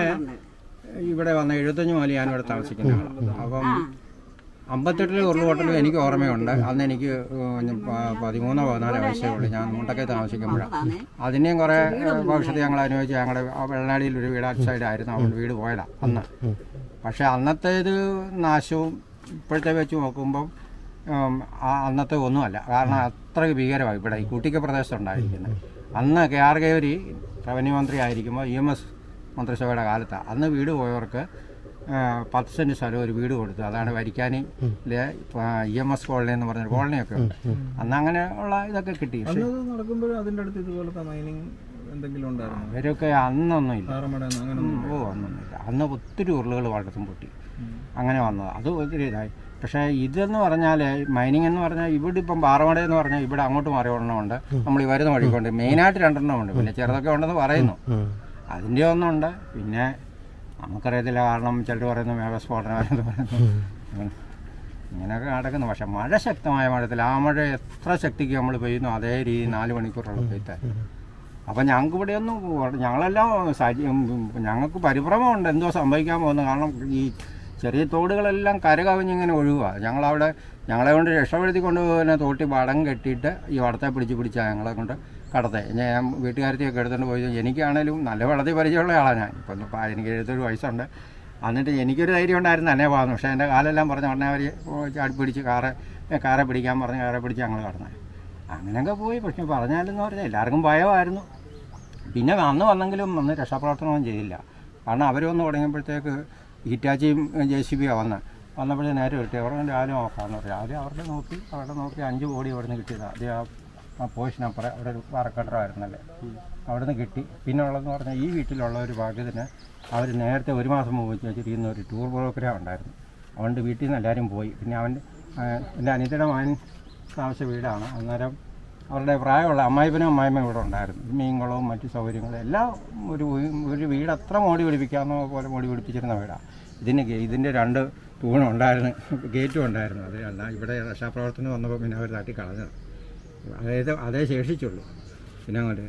ഇവിടെ വന്ന എഴുപത്തഞ്ച് മുതൽ ഞാൻ ഇവിടെ താമസിക്കുന്ന ആളാണ് അപ്പം അമ്പത്തെട്ടിലെ ഉരുൾപൊട്ടലും എനിക്ക് ഓർമ്മയുണ്ട് അന്ന് എനിക്ക് ഉം, പ- പതിമൂന്നോ പതിനാലോ വയസ്സേ ഉള്ളൂ ഞാൻ മുണ്ടക്കൈ താമസിക്കുമ്പോഴാണ് അതാണ്. അതിനെയും കുറേ ഭവിഷ്യത്ത് ഞങ്ങൾ അനുഭവിച്ച് ഞങ്ങളുടെ ആ വെള്ളനാടിയിൽ ഒരു വീട് സൈഡായിരുന്നു അവിടെ വീട് പോയതാണ് അന്ന് പക്ഷെ അന്നത്തേത് നാശവും ഇപ്പോഴത്തെ വെച്ച് നോക്കുമ്പം ഉം, ആ അന്നത്തെ ഒന്നുമല്ല കാരണം അത്രയ്ക്ക് ഭീകരമാണ് ഇവിടെ ഈ കുട്ടിക്ക പ്രദേശത്ത് ഉണ്ടായിരിക്കുന്നത് അന്ന് കെ ആർ ഗൗരി റവന്യൂ മന്ത്രി ആയിരിക്കുമ്പോൾ ഇ എം എസ് മന്ത്രിസഭയുടെ കാലത്താണ് അന്ന് വീട് പോയവർക്ക് ആ, പത്ത് സെൻറ്റ് സ്ഥലം ഒരു വീട് കൊടുത്തു അതാണ് വരിക്കാനിലെ ഇ എം എസ് കോളനി എന്ന് പറഞ്ഞൊരു കോളനിയൊക്കെ ഉണ്ട് അന്ന് അങ്ങനെ ഉള്ള ഇതൊക്കെ കിട്ടി പക്ഷേ അന്നത് നടക്കുമ്പോഴും അതിന്റെ അടുത്ത് ഇതുപോലത്തെ മൈനിങ് എന്തെങ്കിലും ഉണ്ടായിരുന്നു അവരൊക്കെ അന്നൊന്നും ഇല്ല പാറമട അങ്ങനെ ഓ ഒന്നുമില്ല അന്ന് ഒത്തിരി ഉരുളുകൾ വളർത്തും പൊട്ടി അങ്ങനെ വന്നത് അത് ഒത്തിരി ഇതായി പക്ഷേ ഇതെന്ന് പറഞ്ഞാൽ മൈനിങ് എന്ന് പറഞ്ഞാൽ ഇവിടെ ഇപ്പം പാറമട എന്ന് പറഞ്ഞാൽ ഇവിടെ അങ്ങോട്ട് മാറി ഒരെണ്ണമുണ്ട് നമ്മൾ ഈ വരുന്ന വഴിക്കൊണ്ട് മെയിനായിട്ട് രണ്ടെണ്ണം ഉണ്ട് പിന്നെ ചെറുതൊക്കെ ഉണ്ടെന്ന് പറയുന്നു അതിൻ്റെ ഒന്നുണ്ട് പിന്നെ നമുക്കറിയത്തില്ല കാരണം ചിലർ പറയുന്നു മേഘസ്ഫോടനമായെന്ന് പറയുന്നു അങ്ങനെ. ഇങ്ങനെയൊക്കെ നടക്കുന്നു പക്ഷെ മഴ ശക്തമായ മഴത്തിൽ ആ മഴ എത്ര ശക്തിക്ക് നമ്മൾ പെയ്യുന്നു അതേ രീതി നാല് മണിക്കൂറുള്ള പെയ്ത്താൻ അപ്പം ഞങ്ങൾക്ക് ഇവിടെയൊന്നും പോ- ഞങ്ങളെല്ലാം സജി ഉം, ഉം, ഞങ്ങൾക്ക് പരിഭ്രമമുണ്ട് എന്തോ സംഭവിക്കാൻ പോകുന്നു കാരണം ഈ ചെറിയ തോടുകളെല്ലാം കരകവിഞ്ഞിങ്ങനെ ഒഴുകുക ഞങ്ങളവിടെ ഞങ്ങളെ കൊണ്ട് രക്ഷപ്പെടുത്തി കൊണ്ടുപോകുന്ന തോട്ടി വടം കെട്ടിയിട്ട് ഈ വടത്തെ പിടിച്ച് പിടിച്ചാൽ ഞങ്ങളെ കൊണ്ട് കടത്തെ ഞാൻ വീട്ടുകാരത്തെയൊക്കെ എടുത്തുകൊണ്ട് പോയി എനിക്കാണേലും നല്ല വെള്ളത്തിൽ പരിചയമുള്ള ആളാണ് ഞാൻ ഇപ്പം ഒന്ന് പ- എനിക്ക് എഴുപത്തൊരു വയസ്സുണ്ട് എന്നിട്ട് എനിക്കൊരു ധൈര്യം ഉണ്ടായിരുന്നു തന്നെ പോകുന്നു പക്ഷേ എൻ്റെ കാലെല്ലാം പറഞ്ഞ ഉടനെ അവർ ചാടി പിടിച്ച് കാറ് കാറെ പിടിക്കാൻ പറഞ്ഞ് കാറെ പിടിച്ച് ഞങ്ങൾ കടന്നത് അങ്ങനെയൊക്കെ പോയി പക്ഷെ പറഞ്ഞാലെന്ന് പറഞ്ഞാൽ എല്ലാവർക്കും ഭയമായിരുന്നു പിന്നെ അന്ന് വന്നെങ്കിലും അന്ന് രക്ഷാപ്രവർത്തനമൊന്നും ചെയ്തില്ല കാരണം അവർ വന്ന് തുടങ്ങിയപ്പോഴത്തേക്ക് ഹിറ്റാച്ചിയും ജെ സി ബിയാണ് വന്ന് വന്നപ്പോഴേ നേരെ കിട്ടി അവരുടെ രാവിലെ നോക്കാമെന്ന് പറഞ്ഞു രാവിലെ അവരുടെ നോക്കി അവിടെ നോക്കി അഞ്ച് കോടി അവിടെ നിന്ന് കിട്ടിയത് ആദ്യം ആ ആ പോയിഷനപ്പുറം അവിടെ ഒരു വാറക്കട്ടറായിരുന്നല്ലേ അവിടെ നിന്ന് കിട്ടി പിന്നെ ഉള്ളതെന്ന് പറഞ്ഞാൽ ഈ വീട്ടിലുള്ള ഒരു ഭാഗ്യത്തിന് അവർ നേരത്തെ ഒരു മാസം മുമ്പ് വെച്ച് വെച്ചിരിക്കുന്ന ഒരു ടൂർ പ്രോഗ്രാം ഉണ്ടായിരുന്നു അതുകൊണ്ട് വീട്ടിൽ നിന്ന് എല്ലാവരും പോയി പിന്നെ അവൻ്റെ എൻ്റെ അനിതയുടെ മകൻ താമസ വീടാണ് അന്നേരം അവരുടെ പ്രായമുള്ള അമ്മായിപ്പനും അമ്മായിമ്മയും ഇവിടെ ഉണ്ടായിരുന്നു മീൻകുളവും മറ്റു സൗകര്യങ്ങളും എല്ലാം ഒരു വീ- ഒരു വീട് അത്ര മോടി പിടിപ്പിക്കാവുന്ന പോലെ മോടി പിടിപ്പിച്ചിരുന്ന വീടാണ് ഇതിന് ഗേ- ഇതിൻ്റെ രണ്ട് തൂണും ഉണ്ടായിരുന്നു ഗേറ്റും ഉണ്ടായിരുന്നു അത് അല്ല ഇവിടെ രക്ഷാപ്രവർത്തനം വന്നപ്പോൾ പിന്നെ അവർ തട്ടി കളഞ്ഞത് അതായത് അതേ ശേഷിച്ചുള്ളൂ പിന്നെ അങ്ങോട്ട്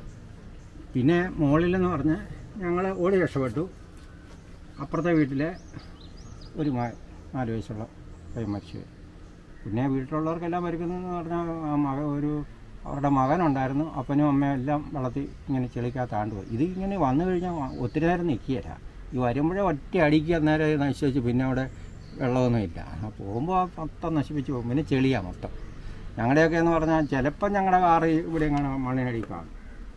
പിന്നെ മുകളിലെന്ന് പറഞ്ഞ് ഞങ്ങൾ ഓടി രക്ഷപ്പെട്ടു അപ്പുറത്തെ വീട്ടിലെ ഒരു മ നാല് വയസ്സുള്ള പയ്യൻ മരിച്ചു പിന്നെ വീട്ടിലുള്ളവർക്കെല്ലാം മരിക്കുന്നതെന്ന് പറഞ്ഞാൽ ആ മക ഒരു അവരുടെ മകനുണ്ടായിരുന്നു അപ്പനും അമ്മയും എല്ലാം വെള്ളത്തിൽ ഇങ്ങനെ ചെളിക്കകത്ത് ആണ്ടുപോയി ഇത് ഇങ്ങനെ വന്നു കഴിഞ്ഞാൽ വ- ഒത്തിരി നേരം നിൽക്കുകയില്ല ഈ വരുമ്പോഴേ ഒറ്റ അടിക്ക് അന്നേരം നശിച്ചു പിന്നെ അവിടെ വെള്ളമൊന്നുമില്ല ആ പോകുമ്പോൾ മൊത്തം നശിപ്പിച്ച് പോകും പിന്നെ ചെളിയാണ് മൊത്തം ഞങ്ങളുടെയൊക്കെ എന്ന് പറഞ്ഞാൽ ചിലപ്പം ഞങ്ങളുടെ കാറ് ഇവിടെ ഇങ്ങനെ മണ്ണിനടി കാണും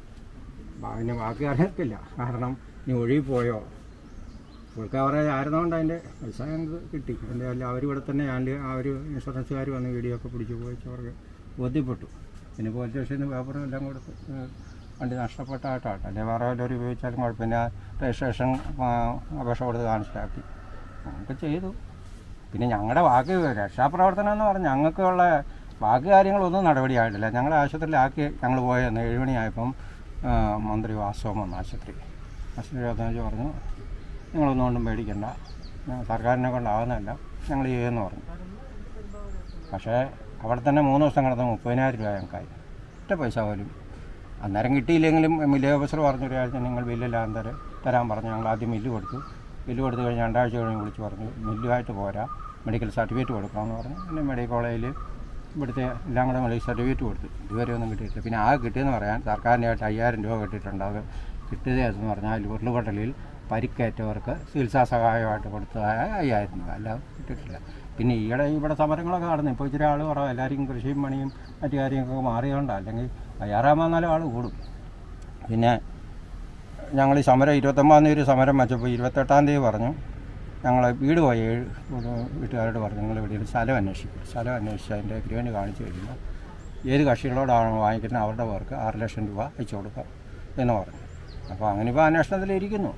ബാ- പിന്നെ ബാക്കി അറിയത്തില്ല കാരണം ഇനി ഒഴുകി പോയോ പുള്ളിക്ക് അവരെ ആയിരുന്നതുകൊണ്ട് അതിൻ്റെ പൈസ ഞങ്ങൾക്ക് കിട്ടി എൻ്റെ അല്ല അവർ ഇവിടെ തന്നെ ഞാൻ അവർ ഇൻഷുറൻസുകാർ വന്ന് വീഡിയോ ഒക്കെ പിടിച്ച് പോയിച്ച് അവർക്ക് ബോധ്യപ്പെട്ടു പിന്നെ പോലീസ് സ്റ്റേഷനിൽ പേപ്പറും എല്ലാം കൊടുത്ത് ഏഹ്, വണ്ടി നഷ്ടപ്പെട്ടായിട്ടാണ് അല്ലെ വേറെ വല്ലവരും ഉപയോഗിച്ചാലും കുഴപ്പമില്ല രജിസ്ട്രേഷൻ ആ, അപേക്ഷ കൊടുത്ത് കാണിച്ചാക്കി അങ്ങനെയൊക്കെ ചെയ്തു പിന്നെ ഞങ്ങളുടെ ബാക്കി രക്ഷാപ്രവർത്തനം എന്ന് പറഞ്ഞാൽ ഞങ്ങൾക്കുള്ള ബാക്കി കാര്യങ്ങളൊന്നും നടപടിയായിട്ടില്ല ഞങ്ങളെ ആശുപത്രിയിലാക്കി ഞങ്ങൾ പോയെന്ന് ഏഴ് മണിയായപ്പം ആ, മന്ത്രി വാസവം വന്നു ആശുപത്രി ആശുപത്രി വന്നു പറഞ്ഞു നിങ്ങളൊന്നും കൊണ്ടും പേടിക്കണ്ട ഞങ്ങൾ സർക്കാരിനെ കൊണ്ടാവുന്നതല്ല ഞങ്ങൾ ചെയ്യുമെന്ന് പറഞ്ഞു പക്ഷേ അവിടെ തന്നെ മൂന്ന് ദിവസം കിടന്ന് മുപ്പതിനായിരം രൂപ ഞങ്ങൾക്കായി ഒറ്റ പൈസ പോലും അന്നേരം കിട്ടിയില്ലെങ്കിലും മില്ല് ഓഫീസർ പറഞ്ഞു ഒരാഴ്ച നിങ്ങൾ ബില്ലെല്ലാം തരാം തരാൻ പറഞ്ഞു ഞങ്ങൾ ആദ്യം മില്ല് കൊടുത്തു ബില്ല് കൊടുത്തു കഴിഞ്ഞ് രണ്ടാഴ്ച കഴിഞ്ഞ് വിളിച്ച് പറഞ്ഞു മില്ലുമായിട്ട് പോരാ മെഡിക്കൽ സർട്ടിഫിക്കറ്റ് കൊടുക്കണമെന്ന് പറഞ്ഞു പിന്നെ മെഡിക്കൽ കോളേജിൽ ഇവിടുത്തെ എല്ലാം കൂടെ മെഡിക്കൽ സർട്ടിഫിക്കറ്റ് കൊടുത്തു ഇതുവരെ ഒന്നും കിട്ടിയിട്ടില്ല പിന്നെ ആകെ കിട്ടിയെന്ന് പറയാൻ സർക്കാരിനായിട്ട് അയ്യായിരം രൂപ കിട്ടിയിട്ടുണ്ട് അത് കിട്ടിയത് എന്ന് പറഞ്ഞാൽ ഉരുളുപൊട്ടലിൽ പരിക്കേറ്റവർക്ക് ചികിത്സാ സഹായമായിട്ട് കൊടുത്തതായ അയ്യായിരം രൂപ അല്ലാതെ കിട്ടിയിട്ടില്ല പിന്നെ ഈയിടെ ഇവിടെ സമരങ്ങളൊക്കെ നടന്നു ഇപ്പോൾ ഇച്ചിരി ആൾ കുറവ് എല്ലാവരും കൃഷിയും പണിയും മറ്റു കാര്യങ്ങളൊക്കെ മാറിയോണ്ടാണ് അല്ലെങ്കിൽ അയ്യാറാം വന്നാലും ആൾ കൂടും പിന്നെ ഞങ്ങൾ ഈ സമരം ഇരുപത്തൊമ്പതാം തീയതി ഒരു സമരം വെച്ചപ്പോൾ ഇരുപത്തെട്ടാം തീയതി പറഞ്ഞു ഞങ്ങൾ വീട് പോയി ഏഴ് ഒരു വീട്ടുകാരോട് പറഞ്ഞു നിങ്ങൾ വീട്ടിൽ സ്ഥലം അന്വേഷിക്കും സ്ഥലം അന്വേഷിച്ച് അതിൻ്റെ അഗ്രിമെൻറ്റ് കാണിച്ചു കഴിഞ്ഞാൽ ഏത് കക്ഷികളോടാണ് വാങ്ങിക്കുന്നത് അവരുടെ പേർക്ക് ആറ് ലക്ഷം രൂപ അയച്ചു കൊടുക്കാം എന്ന് പറഞ്ഞു അപ്പോൾ അങ്ങനെ ഇപ്പോൾ അന്വേഷണത്തിലിരിക്കുന്നു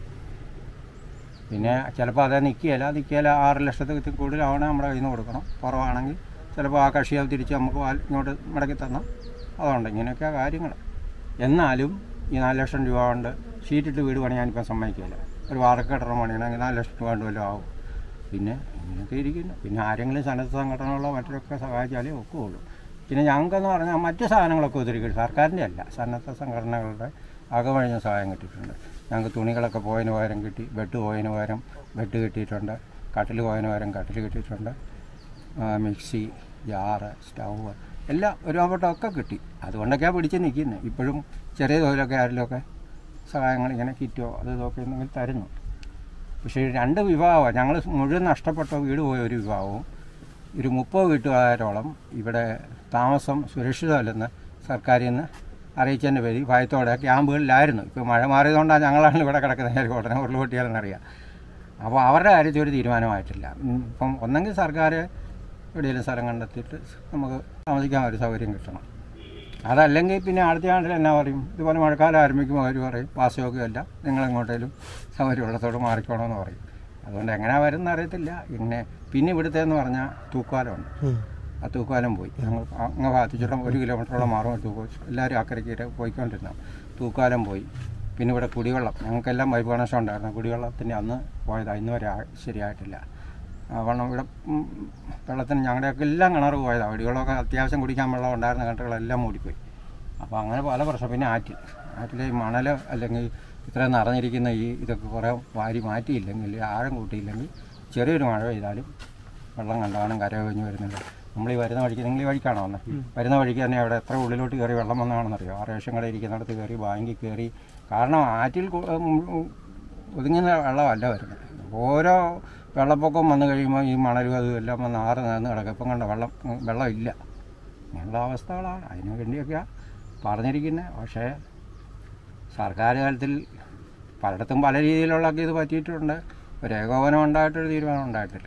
പിന്നെ ചിലപ്പോൾ അതേ നിൽക്കുകയില്ല നിൽക്കുകയില്ല ആറ് ലക്ഷത്തിൽ കൂടുതലാവണേ നമ്മുടെ കയ്യിൽ നിന്ന് കൊടുക്കണം കുറവാണെങ്കിൽ ചിലപ്പോൾ ആ കക്ഷി അത് തിരിച്ച് നമുക്ക് വാൽ ഇങ്ങോട്ട് മടക്കി തന്നാൽ അതുകൊണ്ട് ഇങ്ങനെയൊക്കെ കാര്യങ്ങൾ എന്നാലും ഈ നാല് ലക്ഷം രൂപ കൊണ്ട് ഷീറ്റിട്ട് വീട് പണിയാനിപ്പം സമ്മതിക്കില്ല ഒരു വാറക്കെട്ടറ പണിയണമെങ്കിൽ നാല് ലക്ഷം രൂപ കൊണ്ട് വല്ലതും ആവും പിന്നെ ഇങ്ങനെയൊക്കെ ഇരിക്കുന്നു പിന്നെ ആരെങ്കിലും സന്നദ്ധ സംഘടനകളോ മറ്റൊക്കെ സഹായിച്ചാലേ ഒക്കുകയുള്ളൂ പിന്നെ ഞങ്ങൾക്കെന്ന് പറഞ്ഞാൽ മറ്റ് സാധനങ്ങളൊക്കെ ഒത്തിരി കിട്ടും സർക്കാരിൻ്റെ അല്ല സന്നദ്ധ സംഘടനകളുടെ അകമഴിഞ്ഞ സഹായം കിട്ടിയിട്ടുണ്ട് ഞങ്ങൾക്ക് തുണികളൊക്കെ പോയതിന് പകരം കിട്ടി ബെഡ് പോയതിന് പകരം ബെഡ് കിട്ടിയിട്ടുണ്ട് കട്ടിൽ പോയതിന് പകരം കട്ടിൽ കിട്ടിയിട്ടുണ്ട് ആ, മിക്സി ജാറ് സ്റ്റൗവ് എല്ലാം ഒരു ഒക്കെ കിട്ടി അതുകൊണ്ടൊക്കെയാണ് പിടിച്ച് നിൽക്കുന്നത് ഇപ്പോഴും ചെറിയ തോതിലൊക്കെ ആരിലൊക്കെ സഹായങ്ങൾ ഇങ്ങനെ കിറ്റോ അത് ഇതൊക്കെ എന്തെങ്കിലും തരുന്നു പക്ഷേ ഈ രണ്ട് വിഭാഗമാണ് ഞങ്ങൾ മുഴുവൻ നഷ്ടപ്പെട്ട വീട് പോയ ഒരു വിഭാഗവും ഒരു മുപ്പത് വീട്ടുകാരോളം ഇവിടെ താമസം സുരക്ഷിതമല്ലെന്ന് സർക്കാരിൽ നിന്ന് അറിയിച്ചതിൻ്റെ പേര് ഭയത്തോടെ ക്യാമ്പുകളിലായിരുന്നു ഇപ്പോൾ മഴ മാറിയതുകൊണ്ടാണ് ഞങ്ങളാണ് ഇവിടെ കിടക്കുന്നത് ഉടനെ ഉരുളുപൊട്ടിയാലെന്നറിയാം അപ്പോൾ അവരുടെ കാര്യത്തിൽ ഒരു തീരുമാനമായിട്ടില്ല ഉം, ഇപ്പം ഒന്നെങ്കിൽ സർക്കാർ എവിടെയെങ്കിലും സ്ഥലം കണ്ടെത്തിയിട്ട് നമുക്ക് താമസിക്കാൻ ഒരു സൗകര്യം കിട്ടണം അതല്ലെങ്കിൽ പിന്നെ അടുത്ത ആണ്ടിൽ എന്നാ പറയും ഇതുപോലെ മഴക്കാലം ആരംഭിക്കുമ്പോൾ അവർ പറയും വാസയോഗ്യമല്ല നിങ്ങൾ എങ്ങോട്ടേലും സൗകര്യമുള്ളത്തോട് മാറിക്കോണമെന്ന് പറയും അതുകൊണ്ട് എങ്ങനെ വരുന്ന അറിയത്തില്ല പിന്നെ പിന്നെ ഇവിടുത്തെ എന്ന് പറഞ്ഞാൽ തൂക്കുവാലമുണ്ട് ആ തൂക്കുവാലം പോയി ഞങ്ങൾ അങ്ങ് ഭാഗത്തിച്ചിട്ട് ഒരു കിലോമീറ്ററോളം മാറും തൂക്കു എല്ലാവരും അക്കരയ്ക്ക് പോയിക്കൊണ്ടിരുന്ന തൂക്കുവാലം പോയി പിന്നെ ഇവിടെ കുടിവെള്ളം ഞങ്ങൾക്കെല്ലാം പൈപ്പ് കണക്ഷൻ ഉണ്ടായിരുന്നു കുടിവെള്ളത്തിന് അന്ന് പോയതാണ് ഇന്ന് വരെ ആ- ശരിയായിട്ടില്ല ആ വെള്ളം ഇവിടെ ഉം, വെള്ളത്തിന് ഞങ്ങളുടെയൊക്കെ എല്ലാം കിണർ പോയതാണ് കുടിവെള്ളമൊക്കെ അത്യാവശ്യം കുടിക്കാൻ വെള്ളം ഉണ്ടായിരുന്ന കിണറുകളെല്ലാം മൂടിപ്പോയി അപ്പോൾ അങ്ങനെ പല പ്രശ്നം പിന്നെ ആറ്റിൽ ആറ്റിലെ ഈ മണൽ അല്ലെങ്കിൽ ഇത്രയും നിറഞ്ഞിരിക്കുന്ന ഈ ഇതൊക്കെ കുറേ വാരി മാറ്റിയില്ലെങ്കിൽ ആഴം കൂട്ടിയില്ലെങ്കിൽ ചെറിയൊരു മഴ പെയ്താലും വെള്ളം കണ്ടാലും കര കഴിഞ്ഞ് വരുന്നില്ല നമ്മൾ ഈ വരുന്ന വഴിക്ക് നിങ്ങൾ ഈ വഴിക്കാണോ വന്നത് വരുന്ന വഴിക്ക് തന്നെ അവിടെ എത്ര ഉള്ളിലോട്ട് കയറി വെള്ളം വന്നതാണെന്നറിയോ ആ റേഷൻ കട ഇരിക്കുന്നിടത്ത് കയറി ബാങ്കിൽ കയറി കാരണം ആറ്റിൽ കു- ഉം, ഉം, ഒതുങ്ങുന്ന വെള്ളമല്ല വരുന്നത് ഓരോ വെള്ളപ്പൊക്കം വന്നു കഴിയുമ്പോൾ ഈ മണലും അതും എല്ലാം വന്ന് ആറ് നിന്ന് കിടക്കും ഇപ്പം കണ്ട വെള്ളം ഉം, വെള്ളമില്ല അങ്ങനെയുള്ള അവസ്ഥകളാണ് അതിനു വേണ്ടിയൊക്കെയാണ് പറഞ്ഞിരിക്കുന്നത് പക്ഷേ സർക്കാർ തലത്തിൽ പലയിടത്തും പല രീതിയിലുള്ളൊക്കെ ഇത് പറ്റിയിട്ടുണ്ട് ഒരു ഏകോപനം ഉണ്ടായിട്ടൊരു തീരുമാനം ഉണ്ടായിട്ടില്ല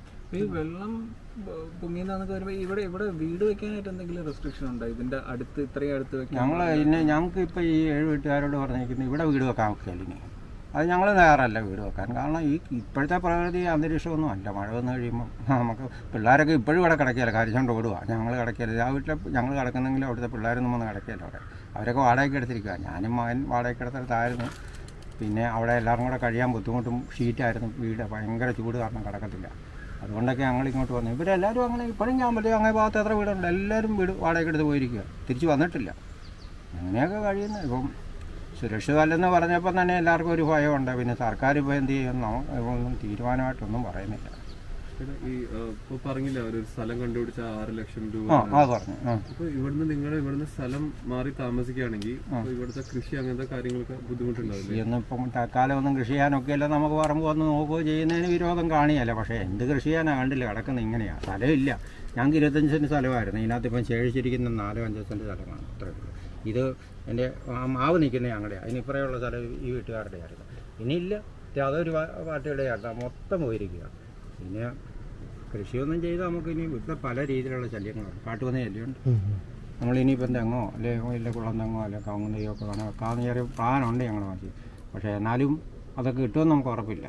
ഈ വെള്ളം പൊങ്ങിയെന്നൊക്കെ വരുമ്പോ ഇവിടെ ഇവിടെ വീട് വെക്കാനായിട്ട് എന്തെങ്കിലും റെസ്ട്രിക്ഷൻ ഉണ്ടോ ഇതിന്റെ അടുത്ത് ഇത്രയും അടുത്ത് വെക്കാൻ ഞങ്ങൾ ഇന്നെ ഞങ്ങൾക്ക് ഇപ്പോൾ ഈ ഏഴ് വീട്ടുകാരോട് പറഞ്ഞിരിക്കുന്നത് ഇവിടെ വീട് വെക്കാൻ ഒക്കെയല്ല ഇനി അത് ഞങ്ങൾ തയ്യാറല്ല വീട് വെക്കാൻ കാരണം ഈ ഇപ്പോഴത്തെ പ്രകൃതി അന്തരീക്ഷമൊന്നും അല്ല മഴ വന്നു കഴിയുമ്പോൾ നമുക്ക് പിള്ളേരൊക്കെ ഇപ്പോഴും ഇവിടെ കിടക്കുകയില്ല കരിച്ചോണ്ട് ഓടുക ഞങ്ങൾ കിടക്കില്ല ആ വീട്ടിൽ ഞങ്ങൾ കിടക്കുന്നെങ്കിൽ അവിടുത്തെ പിള്ളേരൊന്നും വന്ന് കിടക്കില്ല അവിടെ അവരൊക്കെ വാടകയ്ക്ക് എടുത്തിരിക്കുക ഞാനും മകൻ വാടകയ്ക്ക് എടുത്തിടത്തായിരുന്നു പിന്നെ അവിടെ എല്ലാവരും കൂടെ കഴിയാൻ ബുദ്ധിമുട്ടും ഷീറ്റായിരുന്നു വീട് ഭയങ്കര ചൂട് കാരണം കിടക്കത്തില്ല അതുകൊണ്ടൊക്കെ ഞങ്ങൾ ഇങ്ങോട്ട് വന്നു ഇവരെല്ലാവരും അങ്ങനെ ഇപ്പോഴും ഞാൻ പറ്റും അങ്ങനെ ഭാഗത്ത് എത്ര വീടുണ്ട് എല്ലാവരും വീട് വാടകയ്ക്ക് എടുത്ത് പോയിരിക്കുക തിരിച്ച് വന്നിട്ടില്ല അങ്ങനെയൊക്കെ കഴിയുന്നു ഇപ്പം സുരക്ഷിതമല്ലെന്ന് പറഞ്ഞപ്പോൾ തന്നെ എല്ലാവർക്കും ഒരു ഭയമുണ്ട് പിന്നെ സർക്കാർ ഇപ്പോൾ എന്ത് ചെയ്യും ഒന്നും തീരുമാനമായിട്ടൊന്നും പറയുന്നില്ല ചേട്ടാ, ഈ ആ, ഇപ്പൊ പറഞ്ഞില്ല ഒരു സ്ഥലം കണ്ടുപിടിച്ച ആറ് ലക്ഷം രൂപ ആ അത് പറഞ്ഞു ആ അപ്പൊ ഇവിടുന്ന് നിങ്ങൾ ഇവിടുന്ന് സ്ഥലം മാറി താമസിക്കുകയാണെങ്കിൽ അപ്പൊ ഇവിടുത്തെ കൃഷി അങ്ങനത്തെ കാര്യങ്ങൾക്ക് ബുദ്ധിമുട്ടുണ്ടാവില്ലേ ഒന്നും ഇപ്പം തൽക്കാലം ഒന്നും കൃഷി ചെയ്യാനൊക്കെ അല്ല നമുക്ക് പറമ്പ് വന്ന് നോക്കുകയോ ചെയ്യുന്നതിന് വിരോധം കാണിയല്ല പക്ഷേ എന്ത് കൃഷി ചെയ്യാനാ കണ്ടില്ല കിടക്കുന്നത് ഇങ്ങനെയാണ് സ്ഥലമില്ല ഞങ്ങൾക്ക് ഇരുപത്തഞ്ച് സെൻറ്റ് സ്ഥലമായിരുന്നു ഇതിനകത്ത് ഇപ്പം ശേഷിച്ചിരിക്കുന്ന നാലോ അഞ്ചോ സെൻറ്റ് സ്ഥലമാണ് അത്രേ ഉള്ളൂ ഇത് എൻ്റെ ആ മാവ് നിൽക്കുന്ന ഞങ്ങളുടെ അതിനിപ്പുറയുള്ള സ്ഥലം ഈ വീട്ടുകാരുടെ ആയിരുന്നു ഇനിയില്ല ഇത് അതൊരു പാ- പാർട്ടിയുടെ ആട്ടാ മൊത്തം പോയിരിക്കുക പിന്നെ കൃഷിയൊന്നും ചെയ്താൽ നമുക്ക് ഇനി ഇവിടുത്തെ പല രീതിയിലുള്ള ശല്യങ്ങളുണ്ട് കാട്ടുപന്നി ശല്യമുണ്ട് നമ്മൾ ഇനിയിപ്പം തെങ്ങോ അല്ലെ വലിയ കുളം തെങ്ങോ അല്ലെ കവുങ്ങ് നെയ്യോ ഒക്കെ വേണം വെക്കാമെന്ന് ചെറിയ പ്ലാനുണ്ട് ഞങ്ങളുടെ മനസ്സിൽ പക്ഷേ എന്നാലും അതൊക്കെ കിട്ടുമെന്ന് നമുക്ക് ഉറപ്പില്ല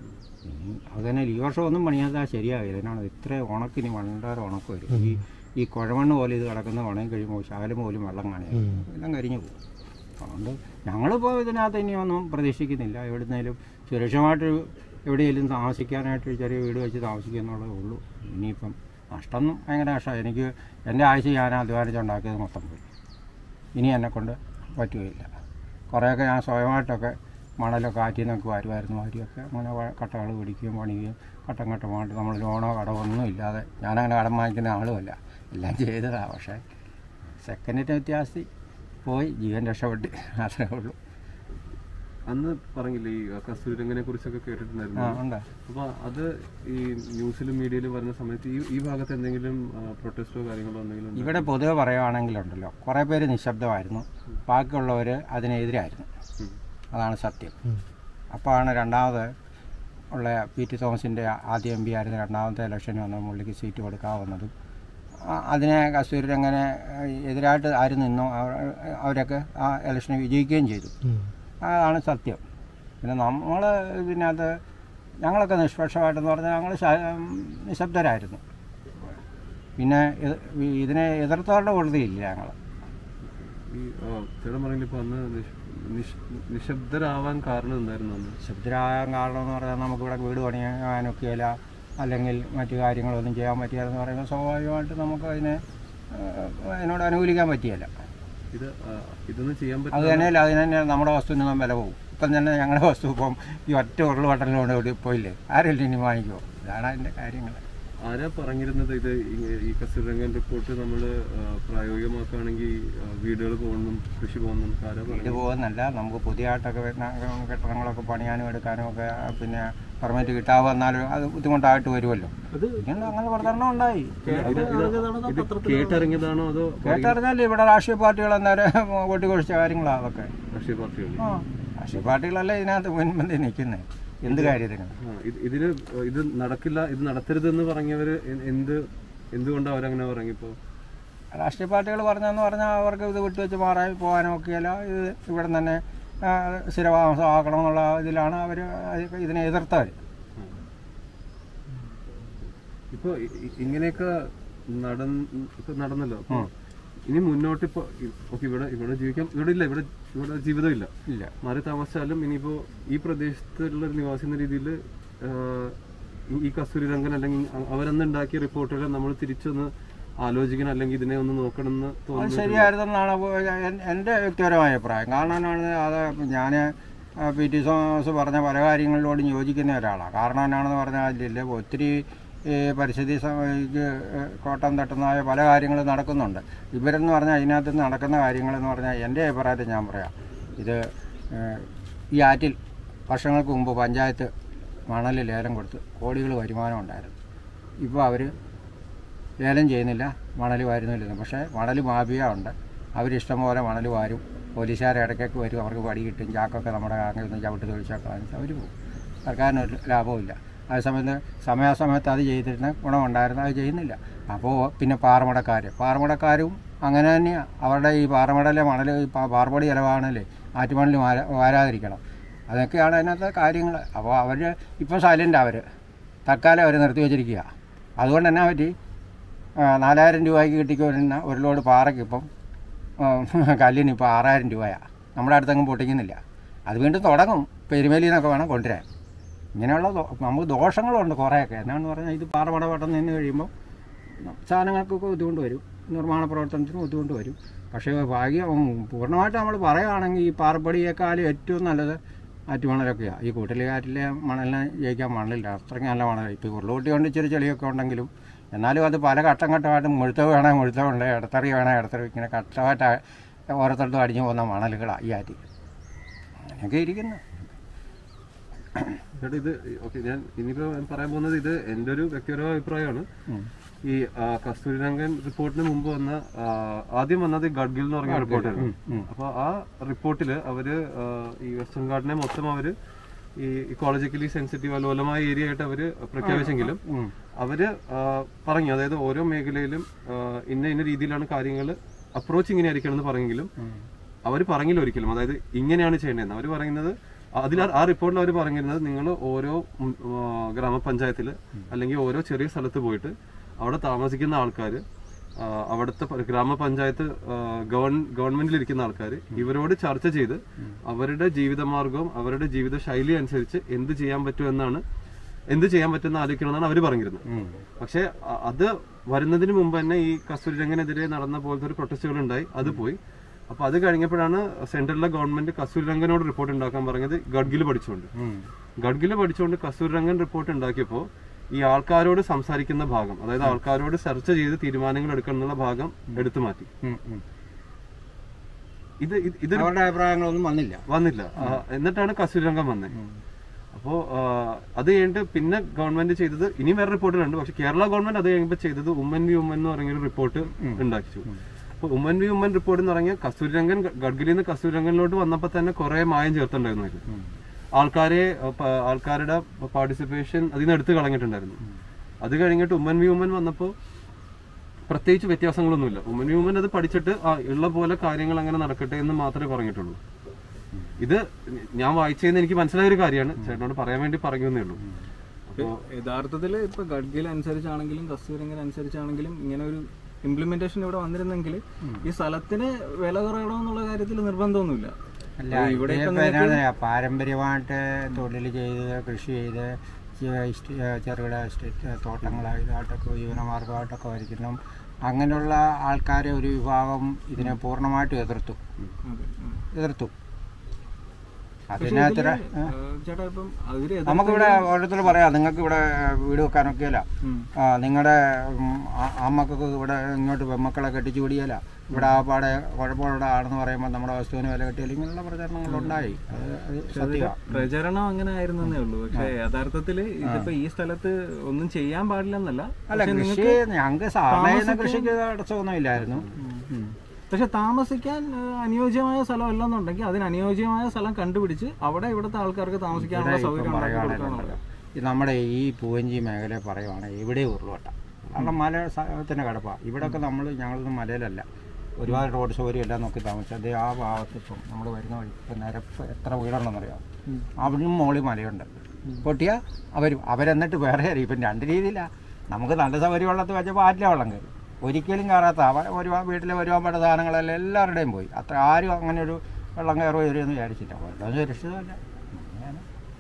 ഇനി അത് തന്നെ ഈ വർഷം ഒന്നും പണിയാതാൽ ശരിയാകില്ല എന്നാണ് ഇത്ര ഉണക്കിനി വണ്ടാറ് ഉണക്ക് വരും ഈ ഈ കുഴമണ്ണ് പോലെ ഇത് കിടക്കുന്ന ഉണങ്ങി കഴിയുമ്പോൾ ശകലം പോലും വെള്ളം കാണില്ല എല്ലാം കരിഞ്ഞു പോകും അതുകൊണ്ട് ഞങ്ങളിപ്പോൾ ഇതിനകത്ത് ഇനി ഒന്നും പ്രതീക്ഷിക്കുന്നില്ല എവിടുന്നേലും സുരക്ഷിതമായിട്ട് എവിടെയെങ്കിലും താമസിക്കാനായിട്ട് ഒരു ചെറിയ വീട് വെച്ച് താമസിക്കുക എന്നുള്ളതേ ഉള്ളൂ ഇനിയിപ്പം നഷ്ടം ഭയങ്കര നഷ്ടമാണ് എനിക്ക് എൻ്റെ ആഴ്ച ഞാൻ അധ്വാനിച്ചുണ്ടാക്കിയത് മൊത്തം പോയി ഇനി എന്നെക്കൊണ്ട് പറ്റുകയില്ല കുറേയൊക്കെ ഞാൻ സ്വയമായിട്ടൊക്കെ മണലൊക്കെ ആറ്റി നിന്നൊക്കെ വരുമായിരുന്നു വാരിയൊക്കെ അങ്ങനെ വ- കട്ടകൾ പിടിക്കുകയും പണിയുകയും ഘട്ടം ഘട്ടമായിട്ട് നമ്മൾ ലോണോ കടമോ ഒന്നും ഇല്ലാതെ ഞാനങ്ങനെ കടം വാങ്ങിക്കുന്ന ആളുമല്ല എല്ലാം ചെയ്തതാണ് പക്ഷേ സെക്കൻഡിൻ്റെ വ്യത്യാസത്തിൽ പോയി ജീവൻ രക്ഷപ്പെട്ട് അത്രേ ഉള്ളൂ അന്ന് പറഞ്ഞില്ലേ ഈ കസ്തൂരിരംഗനെ കുറിച്ചൊക്കെ കേട്ടിട്ടുണ്ടായിരുന്നു ആ ഉണ്ട് അപ്പൊ അത് ഈ ന്യൂസിലും മീഡിയയിലും വരുന്ന സമയത്ത് ഈ ഈ ഭാഗത്ത് എന്തെങ്കിലും പ്രൊട്ടസ്റ്റോ കാര്യങ്ങളോ എന്തെങ്കിലും ഉണ്ടോ? ഇവിടെ പൊതുവെ പറയുവാണെങ്കിലുണ്ടല്ലോ കുറേ പേര് നിശബ്ദമായിരുന്നു ബാക്കിയുള്ളവർ അതിനെതിരായിരുന്നു ഉം. അതാണ് സത്യം അപ്പോഴാണ് രണ്ടാമത് ഉള്ള പി ടി തോമസിൻ്റെ ആദ്യ എം പി ആയിരുന്ന രണ്ടാമത്തെ ഇലക്ഷന് വന്ന പുള്ളിക്ക് സീറ്റ് കൊടുക്കാവുന്നതും ആ- അതിനെ കസ്തൂരി അങ്ങനെ എതിരായിട്ട് ആര് നിന്നോ അവർ- അവരൊക്കെ ആ ഇലക്ഷന് വിജയിക്കുകയും ചെയ്തു അതാണ് സത്യം പിന്നെ നമ്മൾ ഇതിനകത്ത് ഞങ്ങളൊക്കെ നിഷ്പക്ഷമായിട്ടെന്ന് പറഞ്ഞാൽ ഞങ്ങൾ നിശബ്ദരായിരുന്നു പിന്നെ ഇത് ഇതിനെ എതിർത്തവരുടെ കൊടുത്തില്ല ഞങ്ങൾ ഈ ആ, ചേട്ടൻ പറഞ്ഞില്ല ഇപ്പൊ അന്ന് നിഷ്- നിഷ്- നിശബ്ദരാവാൻ കാരണം എന്തായിരുന്നു അന്ന് നിശബ്ദരാകാൻ കാരണം എന്ന് പറഞ്ഞാൽ നമുക്കിവിടെ വീട് പണിയാനൊക്കെയില്ല അല്ലെങ്കിൽ മറ്റു കാര്യങ്ങളൊന്നും ചെയ്യാൻ പറ്റിയാലെന്ന് പറയുമ്പോൾ സ്വാഭാവികമായിട്ട് നമുക്ക് അതിനെ ഏഹ്, അതിനോട് അനുകൂലിക്കാൻ പറ്റിയല്ല ഇത് ആ, ഇതൊന്നും ചെയ്യാൻ അത് പറ്റില്ല തന്നെയല്ല അതിന് തന്നെ നമ്മുടെ വസ്തുവിന് നാം വില പോകും ഇപ്പം തന്നെ ഞങ്ങളുടെ വസ്തു ഇപ്പം ഈ ഒറ്റ ഉരുൾ വട്ടലിനോട് കൂടി പോയില്ലേ ആരെങ്കിലും ഇനി വാങ്ങിക്കുമോ ഇതാണ് അതിൻ്റെ കാര്യങ്ങൾ ആരാ പറഞ്ഞിരുന്നത് ഇത് ഈ- ഈ കസ്തൂരിരംഗൻ റിപ്പോർട്ട് നമ്മൾ പ്രായോഗികമാക്കുകയാണെങ്കിൽ വീടുകൾ പോകുന്നു കൃഷി പോകുന്നു ആരാ ഇത് പറഞ്ഞത് പോകുന്നല്ല നമുക്ക് പുതിയതായിട്ടൊക്കെ വരുന്ന കെട്ടിടങ്ങളൊക്കെ പണിയാനും എടുക്കാനും ഒക്കെ പിന്നെ പെർമിറ്റ് കിട്ടാതെ വന്നാലും അത് ബുദ്ധിമുട്ടായിട്ട് വരുമല്ലോ ഇങ്ങനെ അങ്ങനെ പ്രചരണം ഉണ്ടായി ഇത് ഇത് കേട്ടറിഞ്ഞതാണോ അതോ കേട്ടറിഞ്ഞാൽ ഇവിടെ രാഷ്ട്രീയ പാർട്ടികൾ അന്നേരം കൊട്ടിക്കൊഴിച്ച കാര്യങ്ങളാണ് അതൊക്കെ രാഷ്ട്രീയ പാർട്ടികൾ ആ രാഷ്ട്രീയ പാർട്ടികളല്ലേ ഇതിനകത്ത് മുൻപന്തി നിൽക്കുന്നത് എന്ത് കാര്യത്തിന് ആ, ഇത് ഇതിന് ഇത് നടക്കില്ല ഇത് നടത്തരുതെന്ന് പറഞ്ഞവര് എ- എന്ത് എന്തുകൊണ്ടാണ് അവരങ്ങനെ പറഞ്ഞിപ്പോ രാഷ്ട്രീയ പാർട്ടികൾ പറഞ്ഞതെന്ന് പറഞ്ഞാൽ അവർക്ക് ഇത് വിട്ടുവെച്ച് മാറാൻ പോകാനോ ഒക്കെയല്ല ഇത് ഇവിടെ തന്നെ ആ, സ്ഥിരവാസമാക്കണം എന്നുള്ള ഇതിലാണ് അവർ ഇതിനെ എതിർത്തവർ ഇപ്പൊ ഇ- ഇ- ഇങ്ങനെയൊക്കെ നടന്ന് ഇപ്പൊ നടന്നല്ലോ അപ്പൊ ഇനി മുന്നോട്ട് ഇപ്പൊ ഇ- ഓക്കെ ഇവിടെ ഇവിടെ ജീവിക്കാൻ ഇവിടെ ഇല്ല ഇവിടെ ഇവിടെ ജീവിതം ഇല്ല ഇല്ല മാറി താമസിച്ചാലും ഇനിയിപ്പോ ഈ പ്രദേശത്തുള്ള ഒരു നിവാസി എന്ന രീതിയിൽ ഈ കസ്തൂരി രംഗൻ അല്ലെങ്കിൽ അ- അവരന്ന് ഉണ്ടാക്കിയ റിപ്പോർട്ടുകൾ നമ്മൾ തിരിച്ചൊന്ന് ആലോചിക്കണം അല്ലെങ്കിൽ ഇതിനെ ഒന്ന് നോക്കണം എന്ന് അത് തോന്നുന്നു ശരിയായിരുന്നെന്നാണ് പോ- എൻ- എൻ്റെ വ്യക്തിപരമായ അഭിപ്രായം കാരണമാണ് അത് ഞാൻ പി ടി തോമസ് പറഞ്ഞ പല കാര്യങ്ങളിലോടും യോജിക്കുന്ന ഒരാളാണ് കാരണം എന്നാണെന്ന് പറഞ്ഞാൽ അതിലില്ല ഒത്തിരി ഈ പരിസ്ഥിതി സ- ഇത് കോട്ടം തട്ടുന്നതായ പല കാര്യങ്ങളും നടക്കുന്നുണ്ട് ഇവരെന്ന് പറഞ്ഞാൽ അതിനകത്ത് നടക്കുന്ന കാര്യങ്ങളെന്ന് പറഞ്ഞാൽ എൻ്റെ അഭിപ്രായത്തിൽ ഞാൻ പറയാം ഇത് ഏഹ്, ഈ ആറ്റിൽ വർഷങ്ങൾക്ക് മുമ്പ് പഞ്ചായത്ത് മണൽ ലേലം കൊടുത്ത് കോടികൾ വരുമാനം ഉണ്ടായിരുന്നു ഇപ്പോൾ അവർ ലേലം ചെയ്യുന്നില്ല മണൽ വാരുന്നില്ല പക്ഷേ മണൽ മാഫിയ ഉണ്ട് അവരിഷ്ടം പോലെ മണൽ വാരും പോലീസുകാർ ഇടയ്ക്കൊക്കെ വരും അവർക്ക് പടി കിട്ടും ചാക്കൊക്കെ നമ്മുടെ കാങ്ങിൽ നിന്ന് ചവിട്ട് തൊഴിച്ചൊക്കെ വാങ്ങിച്ച് അവർ പോകും സർക്കാരിന് ഒരു ലാഭമില്ല അതേസമയത്ത് സമയാസമയത്ത് അത് ചെയ്തിരുന്ന ഗുണമുണ്ടായിരുന്നു അത് ചെയ്യുന്നില്ല അപ്പോൾ പിന്നെ പാറമടക്കാർ പാറമടക്കാരും അങ്ങനെ തന്നെയാണ് അവരുടെ ഈ പാറമടയിലെ മണൽ ഈ പാ- പാറപ്പൊടി ചിലവാണല്ലേ ആറ്റുമണൽ വാര വാരാതിരിക്കണം അതൊക്കെയാണ് അതിനകത്തെ കാര്യങ്ങൾ അപ്പോൾ അവർ ഇപ്പോൾ സൈലൻ്റ് അവർ തൽക്കാലം അവർ നിർത്തി വെച്ചിരിക്കുക അതുകൊണ്ട് എന്നാ പറ്റി ആ, നാലായിരം രൂപയ്ക്ക് കിട്ടിക്കൊണ്ടിരുന്ന ഒരു ലോഡ് പാറയ്ക്ക് ഇപ്പം ആ, കല്ലിന് ഇപ്പോൾ ആറായിരം രൂപയാണ് നമ്മുടെ അടുത്തെങ്ങും പൊട്ടിക്കുന്നില്ല അത് വീണ്ടും തുടങ്ങും പെരുമേലിൽ നിന്നൊക്കെ വേണം കൊണ്ടുവരാൻ ഇങ്ങനെയുള്ള ദോ- നമുക്ക് ദോഷങ്ങളുണ്ട് കുറേയൊക്കെ എന്നാന്ന് പറഞ്ഞാൽ ഇത് പാറമട വട്ടം നിന്ന് കഴിയുമ്പോൾ സാധനങ്ങൾക്കൊക്കെ ബുദ്ധിമുട്ട് വരും നിർമ്മാണ പ്രവർത്തനത്തിന് ബുദ്ധിമുട്ട് വരും പക്ഷേ ഭാഗ്യം ഉം, പൂർണ്ണമായിട്ട് നമ്മൾ പറയുകയാണെങ്കിൽ ഈ പാറപ്പടിയേക്കാളും ഏറ്റവും നല്ലത് ആറ്റുമണലൊക്കെയാണ് ഈ കൂട്ടിലുകാറ്റിലെ മണലിനെ ജയിക്കാൻ മണലില്ല അത്രയ്ക്ക് നല്ല മണൽ ഇപ്പോൾ ഉരുളുകൂട്ടി കൊണ്ട് ഇച്ചിരി ചെളിയൊക്കെ ഉണ്ടെങ്കിലും എന്നാലും അത് പല ഘട്ടം ഘട്ടമായിട്ട് മുഴുത്തവ് വേണേൽ മുഴുത്തവുണ്ട് ഇടത്തറി വേണേൽ ഇടത്തറി ഇങ്ങനെ ഘട്ടമായിട്ട് ഓരോരുത്തരത്തും അടിഞ്ഞു പോകുന്ന മണലുകളാണ് ഈ ആറ്റി അങ്ങനെയൊക്കെ ഇരിക്കുന്നു ചേട്ടാ ഇത് ഓക്കെ ഞാൻ ഇനിയിപ്പോ പറയാൻ പോകുന്നത് ഇത് എൻ്റെ ഒരു വ്യക്തിപരമായ അഭിപ്രായമാണ് ഈ ആ, കസ്തൂരി രംഗൻ റിപ്പോർട്ടിന് മുമ്പ് വന്ന ആ, ആദ്യം വന്നത് ഗഡ്ഗിൽ എന്ന് പറഞ്ഞ റിപ്പോർട്ടായിരുന്നു അപ്പൊ ആ റിപ്പോർട്ടില് അവര് ആ, ഈ വെസ്റ്റേൺ ഗാർഡിനെ മൊത്തം അവര് ഈ ഇക്കോളജിക്കലി സെൻസിറ്റീവ് അലോലമായ ഏരിയ ആയിട്ട് അവര് പ്രഖ്യാപിച്ചെങ്കിലും അവര് ആ, പറഞ്ഞു അതായത് ഓരോ മേഖലയിലും ആ, ഇന്ന ഇന്ന രീതിയിലാണ് കാര്യങ്ങൾ അപ്രോച്ച് ഇങ്ങനെ ആയിരിക്കണം എന്ന് പറഞ്ഞെങ്കിലും അവർ പറഞ്ഞില്ല ഒരിക്കലും അതായത് ഇങ്ങനെയാണ് ചെയ്യേണ്ടതെന്ന് അവർ പറയുന്നത് അതിൽ ആ റിപ്പോർട്ടിൽ അവർ പറഞ്ഞിരുന്നത് നിങ്ങൾ ഓരോ ഉം, ആ, ഗ്രാമപഞ്ചായത്തിൽ അല്ലെങ്കിൽ ഓരോ ചെറിയ സ്ഥലത്ത് പോയിട്ട് അവിടെ താമസിക്കുന്ന ആൾക്കാർ അവിടുത്തെ പ- ഗ്രാമപഞ്ചായത്ത് ഗവൺമെന്റിൽ ഇരിക്കുന്ന ആൾക്കാർ ഇവരോട് ചർച്ച ചെയ്ത് അവരുടെ ജീവിതമാർഗവും അവരുടെ ജീവിത ശൈലി അനുസരിച്ച് എന്ത് ചെയ്യാൻ പറ്റും എന്നാണ് എന്ത് ചെയ്യാൻ പറ്റുമെന്ന് ആലോചിക്കണമെന്നാണ് അവർ പറഞ്ഞിരുന്നത് പക്ഷെ അ- അത് വരുന്നതിന് മുമ്പ് തന്നെ ഈ കസ്തൂരി രംഗനെതിരെ നടന്ന പോലത്തെ ഒരു പ്രൊട്ടസ്റ്റുകൾ ഉണ്ടായി അത് പോയി അപ്പൊ അത് കഴിഞ്ഞപ്പോഴാണ് സെൻട്രലിലെ ഗവൺമെന്റ് കസ്തൂരി രംഗനോട് റിപ്പോർട്ട് ഉണ്ടാക്കാൻ പറഞ്ഞത് ഗഡ്ഗിൽ പഠിച്ചുകൊണ്ട് ഗഡ്ഗിൽ പഠിച്ചുകൊണ്ട് കസ്തൂരി രംഗൻ റിപ്പോർട്ട് ഉണ്ടാക്കിയപ്പോൾ ഈ ആൾക്കാരോട് സംസാരിക്കുന്ന ഭാഗം അതായത് ആൾക്കാരോട് ചർച്ച ചെയ്ത് തീരുമാനങ്ങൾ എടുക്കണം എന്നുള്ള ഭാഗം എടുത്തു മാറ്റി ഇത് ഇത് ഇതൊരു അവരുടെ അഭിപ്രായങ്ങളൊന്നും വന്നില്ല വന്നില്ല ആ, എന്നിട്ടാണ് കസ്തൂരി രംഗം വന്നത് അപ്പോ ആ, അത് കഴിഞ്ഞിട്ട് പിന്നെ ഗവൺമെന്റ് ചെയ്തത് ഇനിയും വേറെ റിപ്പോർട്ടുകളുണ്ട് പക്ഷെ കേരള ഗവൺമെന്റ് അത് കഴിയുമ്പോൾ ചെയ്തത് ഉമ്മൻ വി ഉമ്മൻ എന്ന് പറഞ്ഞൊരു റിപ്പോർട്ട് ഉണ്ടാക്കിച്ചു അപ്പൊ ഉമ്മൻ വി ഉമ്മൻ റിപ്പോർട്ട് എന്ന് പറഞ്ഞാൽ കസ്തൂരി രംഗൻ ഗഡ്ഗലിൽ നിന്ന് കസ്തൂരി രംഗനിലോട്ട് വന്നപ്പോൾ തന്നെ കുറെ മായം ചേർത്തുണ്ടായിരുന്നു അതിൽ ആൾക്കാരെ ആ, പ- ആൾക്കാരുടെ പാർട്ടിസിപ്പേഷൻ അതിൽ നിന്ന് എടുത്ത് കളഞ്ഞിട്ടുണ്ടായിരുന്നു അത് കഴിഞ്ഞിട്ട് ഉമ്മൻ വി ഉമ്മൻ വന്നപ്പോൾ പ്രത്യേകിച്ച് വ്യത്യാസങ്ങളൊന്നുമില്ല ഉമ്മൻ വി ഉമ്മൻ അത് പഠിച്ചിട്ട് ആ ഉള്ള പോലെ കാര്യങ്ങൾ അങ്ങനെ നടക്കട്ടെ എന്ന് മാത്രമേ പറഞ്ഞിട്ടുള്ളൂ ഇത് ഞാൻ വായിച്ചതെന്ന് എനിക്ക് മനസ്സിലായ ഒരു കാര്യമാണ് ചേട്ടനോട് പറയാൻ വേണ്ടി പറഞ്ഞേ ഉള്ളൂ അപ്പോ യഥാർത്ഥത്തിൽ ഇപ്പൊ ഗഡ്ഗിൽ അനുസരിച്ചാണെങ്കിലും കസ്തൂരിങ്ങനെ അനുസരിച്ചാണെങ്കിലും ഇങ്ങനെ ഒരു ഇംപ്ലിമെന്റേഷൻ ഇവിടെ വന്നിരുന്നെങ്കിൽ ഈ സ്ഥലത്തിന് വില കുറയണമെന്നുള്ള കാര്യത്തിൽ നിർബന്ധമൊന്നുമില്ല അല്ല ഇവിടെ ഇവിടെ പാരമ്പര്യമായിട്ട് തൊഴിൽ ചെയ്ത് കൃഷി ചെയ്ത് ചെ- ഇസ്റ്റ- ഏ, ചെറുകിട എസ്റ്റേറ്റ് തോട്ടങ്ങളായതായിട്ടൊക്കെ ജീവനമാർഗമായിട്ടൊക്കെ വരിക്കുന്നു അങ്ങനെയുള്ള ആൾക്കാരെ ഒരു വിഭാഗം ഇതിനെ പൂർണ്ണമായിട്ടും എതിർത്തു അതെ. ഉം. എതിർത്തു പക്ഷേ അതിനകത്ത് ഇതില്, ഏഹ്, ചേട്ടാ ഇപ്പം അതില് എതിർത്ത് നമുക്കിവിടെ ഓരോരുത്തർ പറയാം നിങ്ങൾക്ക് ഇവിടെ വീട് വെക്കാനൊക്കെയല്ല ഉം. നിങ്ങളുടെ അമ്മക്കൊക്കെ ഇവിടെ ഇങ്ങോട്ട് പെമ്മക്കളെ കെട്ടിച്ചു വിടിയല്ല ഇവിടെ ആ പാടെ കുഴപ്പമുള്ള ആണെന്ന് പറയുമ്പോൾ നമ്മുടെ വസ്തുവിന് വില കിട്ടിയാൽ ഇങ്ങനെയുള്ള പ്രചരണങ്ങളുണ്ടായി അത് അത് സത്യമാണ് പ്രചരണം അങ്ങനെ ആയിരുന്നേ ഉള്ളൂ പക്ഷെ യഥാർത്ഥത്തില് ഇതിപ്പോ ഈ സ്ഥലത്ത് ഒന്നും ചെയ്യാൻ പാടില്ലെന്നല്ല അല്ല പക്ഷെ കൃഷി നിങ്ങൾക്ക് ഞങ്ങൾക്ക് സാധാരണ കൃഷിക്ക് തടസ്സമൊന്നും ഇല്ലായിരുന്നു ഉം. പക്ഷെ താമസിക്കാൻ ഏഹ്, അനുയോജ്യമായ സ്ഥലം അല്ലെന്നുണ്ടെങ്കിൽ അതിന് അനുയോജ്യമായ സ്ഥലം കണ്ടുപിടിച്ച് അവിടെ ഇവിടുത്തെ ആൾക്കാർക്ക് താമസിക്കാനുള്ള ഇവിടെ സൗകര്യം ഇപ്പം ഉണ്ടാക്കി കൊടുക്കാനുള്ളത് പറയുകയാണെന്നുണ്ടല്ലോ ഈ നമ്മുടെ ഈ പൂവഞ്ചി മേഖല പറയുവാണെങ്കിൽ ഇവിടെ ഉരുളോട്ട കാരണം മല സ്ഥലത്തിൻ്റെ കിടപ്പാണ് ഇവിടെയൊക്കെ നമ്മൾ ഞങ്ങളൊന്നും മലയിലല്ല ഒരുപാട് റോഡ് സൗകര്യം എല്ലാം നോക്കി താമസിച്ചത് അതേ ആ ഭാഗത്ത് ഇപ്പം നമ്മൾ വരുന്ന വഴി ഇപ്പം നിരപ്പ് എത്ര വീടുണ്ടെന്നറിയാം അവിടുന്ന് മുകളിൽ മലയുണ്ട് പൊട്ടിയ അവർ അവരെന്നിട്ട് വേറെ അറിയും ഇപ്പം രണ്ട് രീതിയിലാണ് നമുക്ക് നല്ല സൗകര്യമുള്ളത് വെച്ചപ്പോൾ ആറ്റിലെ വെള്ളം കയറി ഒരിക്കലും കയറാത്ത അവ ഒരു വീട്ടിലെ ഒരുപാട് പെട്ട സാധനങ്ങളെല്ലാം എല്ലാവരുടെയും പോയി അത്ര ആരും അങ്ങനെ ഒരു വെള്ളം കയറുമോ കയറുമെന്ന് വിചാരിച്ചില്ല വെള്ളം സുരക്ഷിതമല്ല അങ്ങനെയാണ്